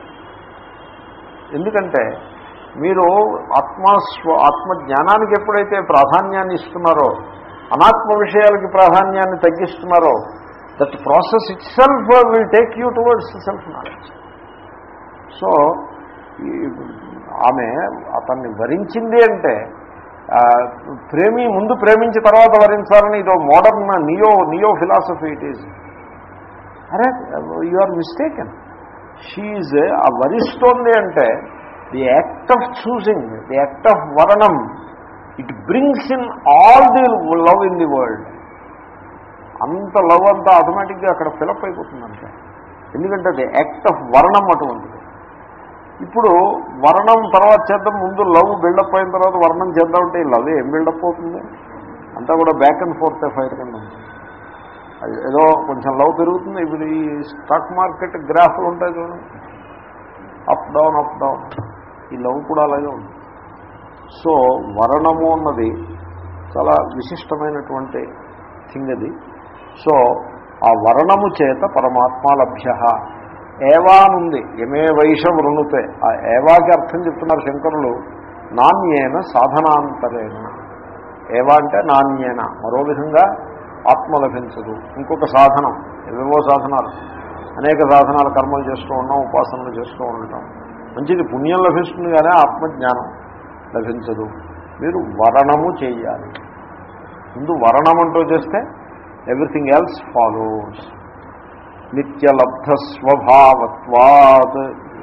ఎందుకంటే మీరు ఆత్మ స్వ ఆత్మజ్ఞానానికి ఎప్పుడైతే ప్రాధాన్యాన్ని ఇస్తున్నారో అనాత్మ విషయాలకి ప్రాధాన్యాన్ని తగ్గిస్తున్నారో that process itself will take you towards self knowledge so ఈ- ఆమె అతన్ని వరించింది అంటే ఆ, ప్రేమి ముందు ప్రేమించి తర్వాత వరించాలని ఇదో modern neo neo philosophy it is అరే యు ఆర్ మిస్టేకెన్ షీఈ్ ఆ వరిస్తోంది అంటే the act of choosing the act of వరణం it brings in all the love in the world అంత లవ్ అంతా ఆటోమేటిక్గా అక్కడ ఫిలప్ అయిపోతుందంటే ఎందుకంటే అది యాక్ట్ ఆఫ్ వర్ణం అటువంటిది ఇప్పుడు వర్ణం తర్వాత చేద్దాం ముందు లవ్ బిల్డప్ అయిన తర్వాత వర్ణం చేద్దామంటే ఈ లవ్ ఏం బిల్డప్ అవుతుంది అంతా కూడా బ్యాక్ అండ్ ఫోర్త్ ఫైర్ కింద ఉంటుంది అది ఏదో కొంచెం లవ్ పెరుగుతుంది ఇప్పుడు ఈ స్టాక్ మార్కెట్ గ్రాఫ్లు ఉంటాయి చూడండి అప్ డౌన్ అప్ డౌన్ ఈ లవ్ కూడా అలాగే ఉంది సో వర్ణము అన్నది చాలా విశిష్టమైనటువంటి థింగ్ అది సో ఆ వర్ణము చేత పరమాత్మ లభ్య ఏవా అనుంది ఎమే వైష వృణుతే ఆ ఏవాకి అర్థం చెప్తున్నారు శంకరులు నాణ్యేన సాధనాంతరేణ ఏవా అంటే నాణ్యేన మరో విధంగా ఆత్మ లభించదు ఇంకొక సాధనం ఏవేవో సాధనాలు అనేక సాధనాలు కర్మలు చేస్తూ ఉన్నాం ఉపాసనలు చేస్తూ ఉంటాం మంచిది పుణ్యం లభిస్తుంది కానీ ఆత్మజ్ఞానం లభించదు మీరు వరణము చేయాలి ముందు వరణం అంటూ చేస్తే ఎవ్రీథింగ్ ఎల్స్ ఫాలోస్ నిత్యలబ్ధ స్వభావత్వాత్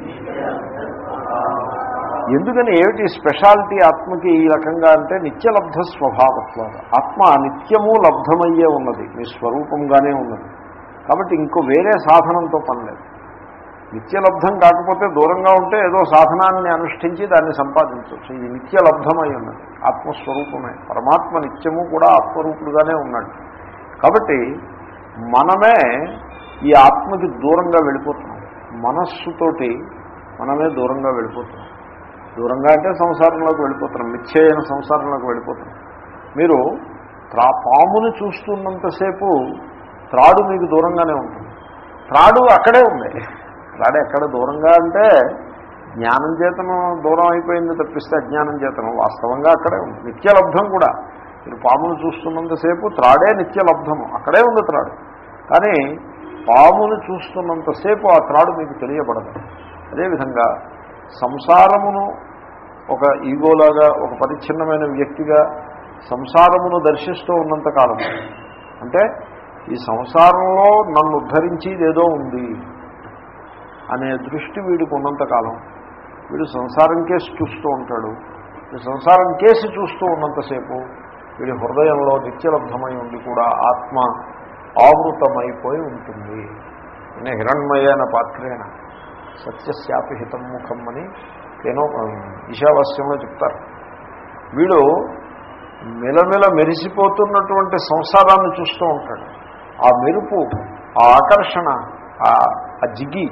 ఎందుకని ఏమిటి స్పెషాలిటీ ఆత్మకి ఈ రకంగా అంటే నిత్యలబ్ధ స్వభావత్వాలు ఆత్మ నిత్యము లబ్ధమయ్యే ఉన్నది మీ స్వరూపంగానే ఉన్నది కాబట్టి ఇంకో వేరే సాధనంతో పని లేదు నిత్యలబ్ధం కాకపోతే దూరంగా ఉంటే ఏదో సాధనాన్ని అనుష్ఠించి దాన్ని సంపాదించవచ్చు ఇది నిత్యలబ్ధమై ఉన్నది ఆత్మస్వరూపమే పరమాత్మ నిత్యము కూడా ఆత్మరూపుడుగానే ఉన్నాడు కాబట్టి మనమే ఈ ఆత్మకి దూరంగా వెళ్ళిపోతున్నాం మనస్సుతోటి మనమే దూరంగా వెళ్ళిపోతున్నాం దూరంగా అంటే సంసారంలోకి వెళ్ళిపోతున్నాం మిథ్య అయిన సంసారంలోకి వెళ్ళిపోతున్నాం మీరు త్రా పాముని చూస్తున్నంతసేపు త్రాడు మీకు దూరంగానే ఉంటుంది త్రాడు అక్కడే ఉంది త్రాడు ఎక్కడ దూరంగా అంటే జ్ఞానం చేతనం దూరం అయిపోయింది తప్పిస్తే అజ్ఞానం చేతనం వాస్తవంగా అక్కడే ఉంది నిత్యలబ్ధం కూడా మీరు పామును చూస్తున్నంతసేపు త్రాడే నిత్యలబ్ధము అక్కడే ఉంది త్రాడు కానీ పామును చూస్తున్నంతసేపు ఆ త్రాడు మీకు తెలియబడదు అదేవిధంగా సంసారమును ఒక ఈగోలాగా ఒక పరిచ్ఛిన్నమైన వ్యక్తిగా సంసారమును దర్శిస్తూ ఉన్నంతకాలం అంటే ఈ సంసారంలో నన్ను ఉద్ధరించేది ఏదో ఉంది అనే దృష్టి వీడికి ఉన్నంతకాలం వీడు సంసారం కేసు చూస్తూ ఉంటాడు ఈ సంసారం కేసు చూస్తూ ఉన్నంతసేపు వీడి హృదయంలో నిత్యలబ్ధమై ఉండి కూడా ఆత్మ ఆవృతమైపోయి ఉంటుంది నేను హిరణ్మయ్యన పాత్రేణ సత్యశాపి హితం ముఖం అని ఏనో ఈశావాస్యంలో చెప్తారు వీడు మెలమెల మెరిసిపోతున్నటువంటి సంసారాన్ని చూస్తూ ఉంటాడు ఆ మెరుపు ఆ ఆకర్షణ ఆ జిగి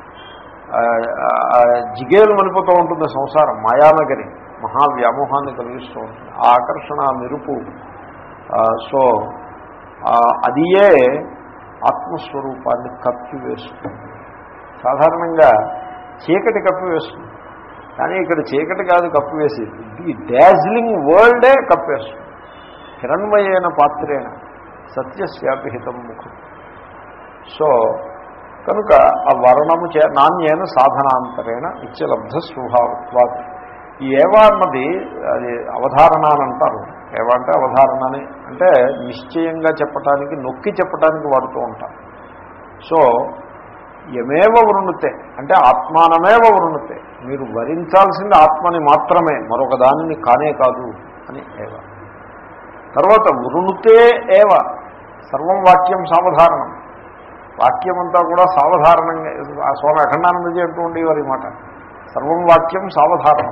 జిగేలు మనిపోతూ ఉంటుంది సంసారం మాయానగరి మహావ్యామోహాన్ని కలిగిస్తూ ఉంటుంది ఆ ఆకర్షణ ఆ మెరుపు సో అదియే ఆత్మస్వరూపాన్ని కప్పివేస్తుంది సాధారణంగా చీకటి కప్పివేస్తుంది కానీ ఇక్కడ చీకటి కాదు కప్పివేసేది ఈ డాజ్లింగ్ వరల్డే కప్పేస్తుంది హిరణ్మయైన పాత్రేణ సత్యశాపిహితం ముఖం సో కనుక ఆ వర్ణము చే నాణ్యైన సాధనాంతరేణ నిత్యలబ్ధ స్వభావత్వాత్ ఈ ఏవా అన్నది అది అవధారణ అని అంటారు ఏవా అంటే అవధారణ అని అంటే నిశ్చయంగా చెప్పటానికి నొక్కి చెప్పటానికి వాడుతూ ఉంటారు సో యమేవ వృణుతే అంటే ఆత్మానమేవ వృణుతే మీరు వరించాల్సింది ఆత్మని మాత్రమే మరొక దానిని కానే కాదు అని ఏవ తర్వాత వృణుతే ఏవ సర్వం వాక్యం సావధారణం వాక్యం అంతా కూడా సావధారణంగా స్వామి అఖండానందజీ అంటూ ఉండేవారు ఈ మాట సర్వం వాక్యం సావధారణం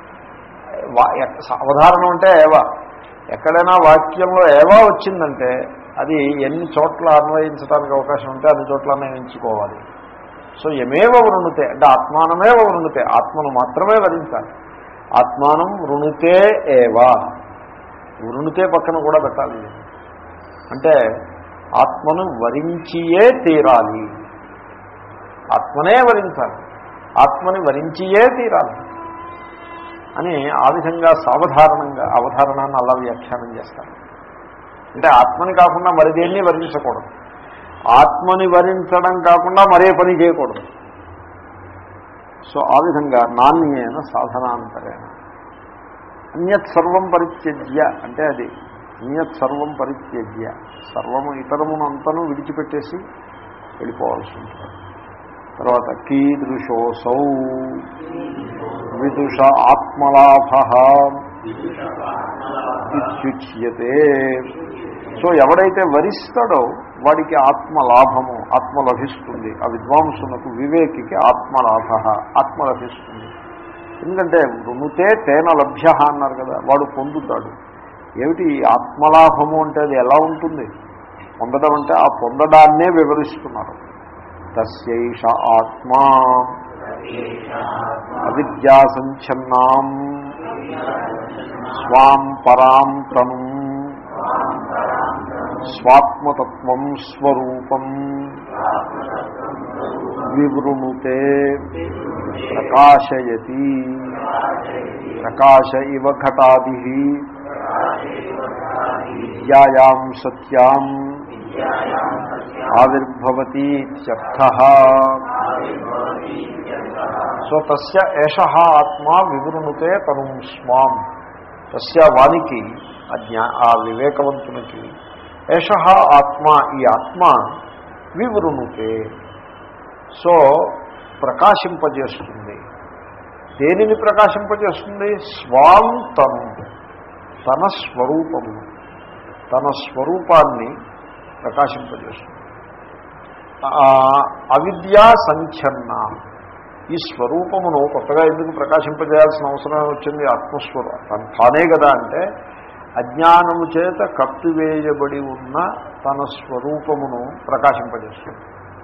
సావధారణం అంటే ఏవా ఎక్కడైనా వాక్యంలో ఏవా వచ్చిందంటే అది ఎన్ని చోట్ల అన్వయించడానికి అవకాశం ఉంటే అన్ని చోట్ల అన్వయించుకోవాలి సో ఎమేవ వృణుతే అంటే ఆత్మానమేవ వృణుతే ఆత్మను మాత్రమే వరించాలి ఆత్మానం వృణుతే ఏవా వృణుతే పక్కన కూడా పెట్టాలి అంటే ఆత్మను వరించియే తీరాలి ఆత్మనే వరించాలి ఆత్మని వరించియే తీరాలి అని ఆ విధంగా సావధారణంగా అవధారణాన్ని అలా వ్యాఖ్యానం చేస్తారు అంటే ఆత్మని కాకుండా మరి దేన్ని వరించకూడదు ఆత్మని వరించడం కాకుండా మరే పని చేయకూడదు సో ఆ విధంగా నాణ్యమైన సాధనాంతరేణ అన్యత్ సర్వం పరిత్యజ్య అంటే అది అన్యత్ సర్వం పరిత్యజ్య సర్వము ఇతరమునంతను విడిచిపెట్టేసి వెళ్ళిపోవాల్సి ఉంటుంది తర్వాత కీదృశోసౌ విదుష ఆత్మలాభ ఇత్యుచ్యతే సో ఎవడైతే వరిస్తాడో వాడికి ఆత్మలాభము ఆత్మ లభిస్తుంది ఆ విద్వాంసునకు వివేకికి ఆత్మలాభ ఆత్మ లభిస్తుంది ఎందుకంటే వృణుతే తేన లభ్య అన్నారు కదా వాడు పొందుతాడు ఏమిటి ఆత్మలాభము అంటే అది ఎలా ఉంటుంది పొందడం అంటే ఆ పొందడాన్నే వివరిస్తున్నారు తస్యైష ఆత్మా అవిద్యా సంచన్నాం స్వాం పరాం తను స్వాత్మతత్వం స్వరూపం వివృణుతే ప్రకాశయతి ప్రకాశ ఇవ ఘటాది విద్యాయాం సత్యాం ఆవిర్భవతి ఇత్యర్థ సో తస్య ఏష ఆత్మ వివృణుతే తను స్వాం తస్య వానికి ఆ జ్ఞా ఆ వివేకవంతునికి ఏష ఆత్మ ఈ ఆత్మ వివృణుతే సో ప్రకాశింపజేస్తుంది దేనిని ప్రకాశింపజేస్తుంది స్వాం తను తన స్వరూపము తన స్వరూపాన్ని ప్రకాశింపజేస్తుంది ఆ, అవిద్యా సంచన్న ఈ స్వరూపమును కొత్తగా ఎందుకు ప్రకాశింపజేయాల్సిన అవసరం వచ్చింది ఆత్మస్వరూ తన- తానే కదా అంటే అజ్ఞానము చేత కప్పివేయబడి ఉన్న తన స్వరూపమును ప్రకాశింపజేస్తుంది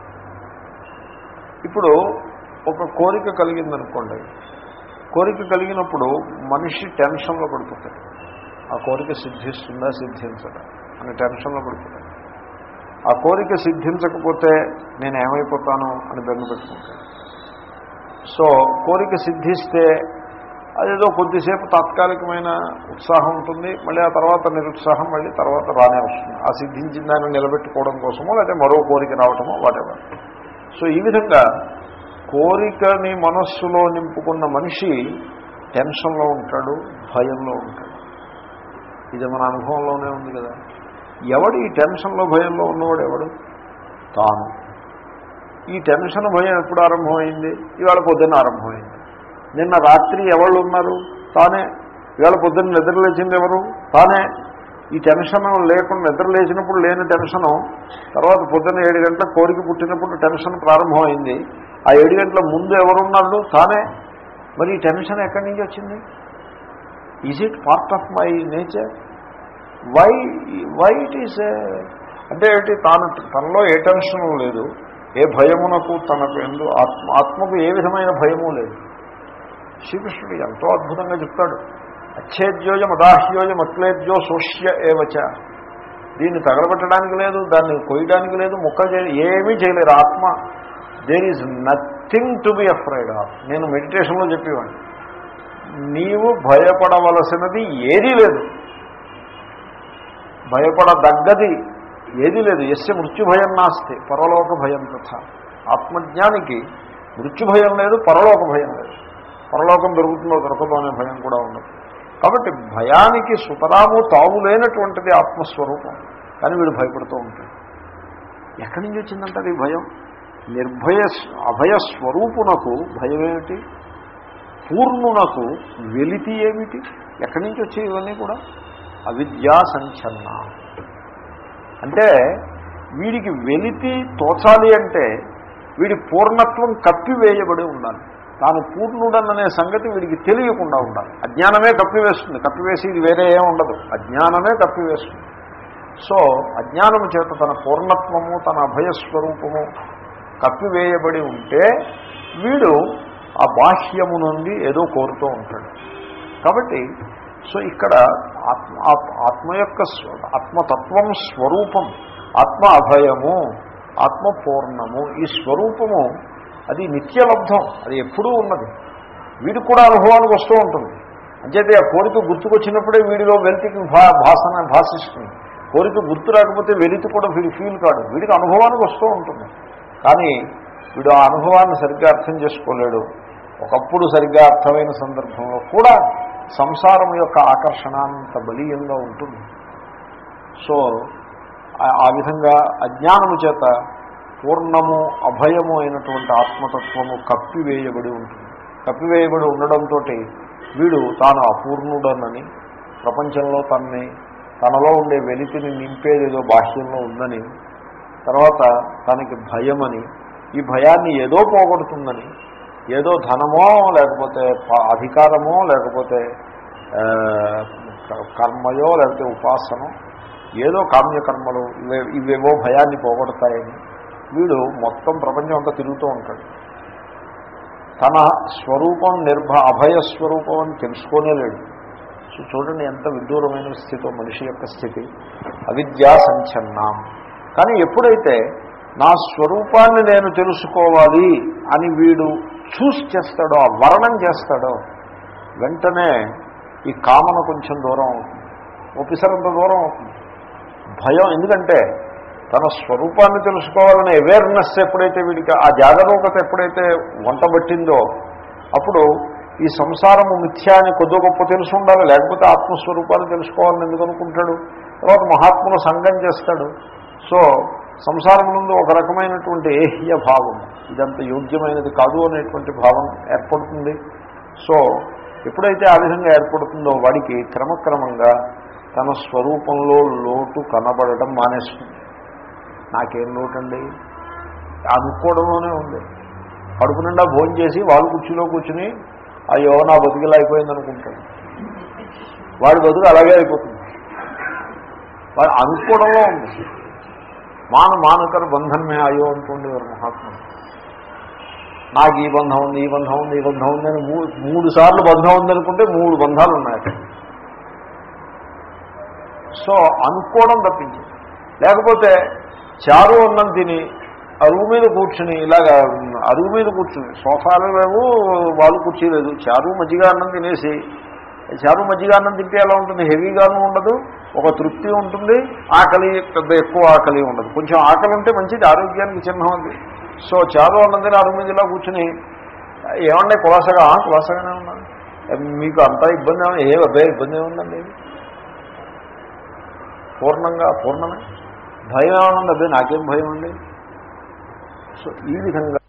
ఇప్పుడు ఒక కోరిక కలిగిందనుకోండి కోరిక కలిగినప్పుడు మనిషి టెన్షన్లో పడిపోతాడు ఆ కోరిక సిద్ధిస్తుందా సిద్ధించదా అని టెన్షన్లో పడిపోతాడు ఆ కోరిక సిద్ధించకపోతే నేను ఏమైపోతాను అని బెంగ పెట్టుకుంటాడు సో కోరిక సిద్ధిస్తే అదేదో కొద్దిసేపు తాత్కాలికమైన ఉత్సాహం ఉంటుంది మళ్ళీ ఆ తర్వాత నిరుత్సాహం మళ్ళీ తర్వాత రానే వస్తుంది ఆ సిద్ధించిన దాన్ని నిలబెట్టుకోవడం కోసమో లేకపోతే మరో కోరిక రావటమో వాటెవర్ సో ఈ విధంగా కోరికని మనస్సులో నింపుకున్న మనిషి టెన్షన్లో ఉంటాడు భయంలో ఉంటాడు ఇది మన అనుభవంలోనే ఉంది కదా ఎవడు ఈ టెన్షన్లో భయంలో ఉన్నవాడు ఎవడు తాను ఈ టెన్షన్ భయం ఎప్పుడు ఆరంభమైంది ఇవాళ పొద్దున్న ఆరంభమైంది నిన్న రాత్రి ఎవళ్ళు ఉన్నారు తానే ఇవాళ పొద్దున్న నిద్ర లేచింది ఎవరు తానే ఈ టెన్షన్ లేకుండా నిద్ర లేచినప్పుడు లేని టెన్షను తర్వాత పొద్దున్న ఏడు గంటల కోరిక పుట్టినప్పుడు టెన్షన్ ప్రారంభమైంది ఆ ఏడు గంటల ముందు ఎవరున్నాడు తానే మరి ఈ టెన్షన్ ఎక్కడి నుంచి వచ్చింది is it part of my nature why why it is అంటే ఏంటి తాను తనలో ఏ టెన్షన్ లేదు ఏ భయమునకు తనకు ఎందు ఆత్మ ఆత్మకు ఏ విధమైన భయము లేదు శ్రీకృష్ణుడు ఎంతో అద్భుతంగా చెప్తాడు అచ్ఛేద్యోజం అదాహ్యోజం అక్లేద్యో సోష్య ఏవచ దీన్ని తగలబెట్టడానికి లేదు దాన్ని కొయ్యడానికి లేదు ముక్క చేయ ఏమీ చేయలేరు ఆత్మ there is nothing to be afraid of నేను మెడిటేషన్లో చెప్పేవాడిని నీవు భయపడవలసినది ఏదీ లేదు భయపడదగ్గది ఏదీ లేదు ఎస్య మృత్యుభయం నాస్తి పరలోక భయం తథ ఆత్మజ్ఞానికి మృత్యుభయం లేదు పరలోక భయం లేదు పరలోకం దొరుకుతుందో దొరకదో అనే భయం కూడా ఉండదు కాబట్టి భయానికి సుతరాము తావు లేనటువంటిది ఆత్మస్వరూపం కానీ వీడు భయపడుతూ ఉంటాడు ఎక్కడి నుంచి వచ్చిందంటారు ఈ భయం నిర్భయ అభయ స్వరూపునకు భయమేమిటి పూర్ణునకు వెలితి ఏమిటి ఎక్కడి నుంచి వచ్చాయి ఇవన్నీ కూడా అవిద్యా సంచన్న అంటే వీడికి వెలితి తోచాలి అంటే వీడి పూర్ణత్వం కప్పివేయబడి ఉండాలి తాను పూర్ణుడననే సంగతి వీడికి తెలియకుండా ఉండాలి అజ్ఞానమే కప్పివేస్తుంది కప్పివేసి ఇది వేరే ఏం ఉండదు అజ్ఞానమే కప్పివేస్తుంది సో అజ్ఞానము చేత తన పూర్ణత్వము తన అభయస్వరూపము కప్పివేయబడి ఉంటే వీడు ఆ బాహ్యము నుండి ఏదో కోరుతూ ఉంటాడు కాబట్టి సో ఇక్కడ ఆత్మ ఆత్- ఆత్మ యొక్క స్వ- ఆత్మతత్వం స్వరూపం ఆత్మ అభయము ఆత్మ పూర్ణము ఈ స్వరూపము అది నిత్యలబ్ధం అది ఎప్పుడూ ఉన్నది వీడికి కూడా అనుభవానికి వస్తూ ఉంటుంది అంచేతే ఆ కోరిక గుర్తుకొచ్చినప్పుడే వీడిలో వెలితికి భా భాసన భాషిస్తుంది కోరిక గుర్తు రాకపోతే వెలితి కూడా వీడి ఫీల్ కాడు వీడికి అనుభవానికి వస్తూ ఉంటుంది కానీ వీడు ఆ అనుభవాన్ని సరిగ్గా అర్థం చేసుకోలేడు ఒకప్పుడు సరిగ్గా అర్థమైన సందర్భంలో కూడా సంసారం యొక్క ఆకర్షణ అంత బలీయంగా ఉంటుంది సో ఆ- ఆ విధంగా అజ్ఞానము చేత పూర్ణము అభయము అయినటువంటి ఆత్మతత్వము కప్పివేయబడి ఉంటుంది కప్పివేయబడి ఉండడంతో వీడు తాను అపూర్ణుడనని ప్రపంచంలో తనని తనలో ఉండే వెలితిని నింపేదేదో బాహ్యంలో ఉందని తర్వాత తనకి భయమని ఈ భయాన్ని ఏదో పోగొడుతుందని ఏదో ధనమో లేకపోతే ప- అధికారమో లేకపోతే ఆ, క- కర్మయో లేకపోతే ఉపాసనో ఏదో కామ్యకర్మలు ఇవే ఇవేవో భయాన్ని పోగొడతాయని వీడు మొత్తం ప్రపంచం అంతా తిరుగుతూ ఉంటాడు తన స్వరూపం నిర్భ అభయ స్వరూపం అని తెలుసుకోనే లేడు సో చూడండి ఎంత విదూరమైన స్థితిలో మనిషి యొక్క స్థితి అవిద్యా సంచన్నాం కానీ ఎప్పుడైతే నా స్వరూపాన్ని నేను తెలుసుకోవాలి అని వీడు చూస్ చేస్తాడో ఆ వర్ణం చేస్తాడో వెంటనే ఈ కామన కొంచెం దూరం అవుతుంది ఓ పిసరంత దూరం అవుతుంది భయం ఎందుకంటే తన స్వరూపాన్ని తెలుసుకోవాలనే అవేర్నెస్ ఎప్పుడైతే వీడికి ఆ జాగరూకత ఎప్పుడైతే వంటబట్టిందో అప్పుడు ఈ సంసారము మిథ్యా అని కొద్ది గొప్ప తెలిసి ఉండాలి లేకపోతే ఆత్మస్వరూపాన్ని తెలుసుకోవాలని ఎందుకు అనుకుంటాడు తర్వాత మహాత్ముల సంఘం చేస్తాడు సో సంసారం నుండి ఒక రకమైనటువంటి ఏహ్య భావం ఇదంత యోగ్యమైనది కాదు అనేటువంటి భావం ఏర్పడుతుంది సో ఎప్పుడైతే ఆ విధంగా ఏర్పడుతుందో వాడికి క్రమక్రమంగా తన స్వరూపంలో లోటు కనబడటం మానేస్తుంది నాకేం లోటండి అనుకోవడంలోనే ఉంది కడుపు నిండా భోజనం చేసి వాళ్ళు కుర్చీలో కూర్చుని అయ్యో నా బతుకులా అయిపోయింది అనుకుంటాడు వాడి బతుకు అలాగే అయిపోతుంది వాడు అనుకోవడంలో ఉంది మాను మానకర బంధనమే అయ్యో అనుకోండేవారు మహాత్ముడు నాకు ఈ బంధం ఉంది ఈ బంధం ఉంది ఈ బంధం ఉంది అని మూడు మూడు సార్లు బంధం ఉందనుకుంటే మూడు బంధాలు ఉన్నాయి అక్కడ. సో అనుకోవడం తప్పించి లేకపోతే చారు అన్నం తిని అరుగు మీద కూర్చుని ఇలాగా అరుగు మీద కూర్చుని సోఫాలు లేవు వాళ్ళు కూర్చోలేదు చారు మజ్జిగ అన్నం తినేసి చారు మజ్జిగ అన్నం తింటే ఎలా ఉంటుంది హెవీగాను ఉండదు ఒక తృప్తి ఉంటుంది ఆకలి పెద్ద ఎక్కువ ఆకలి ఉండదు కొంచెం ఆకలి ఉంటే మంచిది ఆరోగ్యానికి చిహ్నం అది సో చారు అన్నం తిని అరుగు మీద ఇలా కూర్చుని ఏమన్నా కులాసగా ఆ, కులాసగానే ఉన్నాను మీకు అంతా ఇబ్బంది ఏమన్నా ఏ అబ్బాయి ఇబ్బంది ఏముందండి పూర్ణంగా పూర్ణమే భయం ఏమన్నా అదే నాకేం భయం అండి సో ఈ విధంగా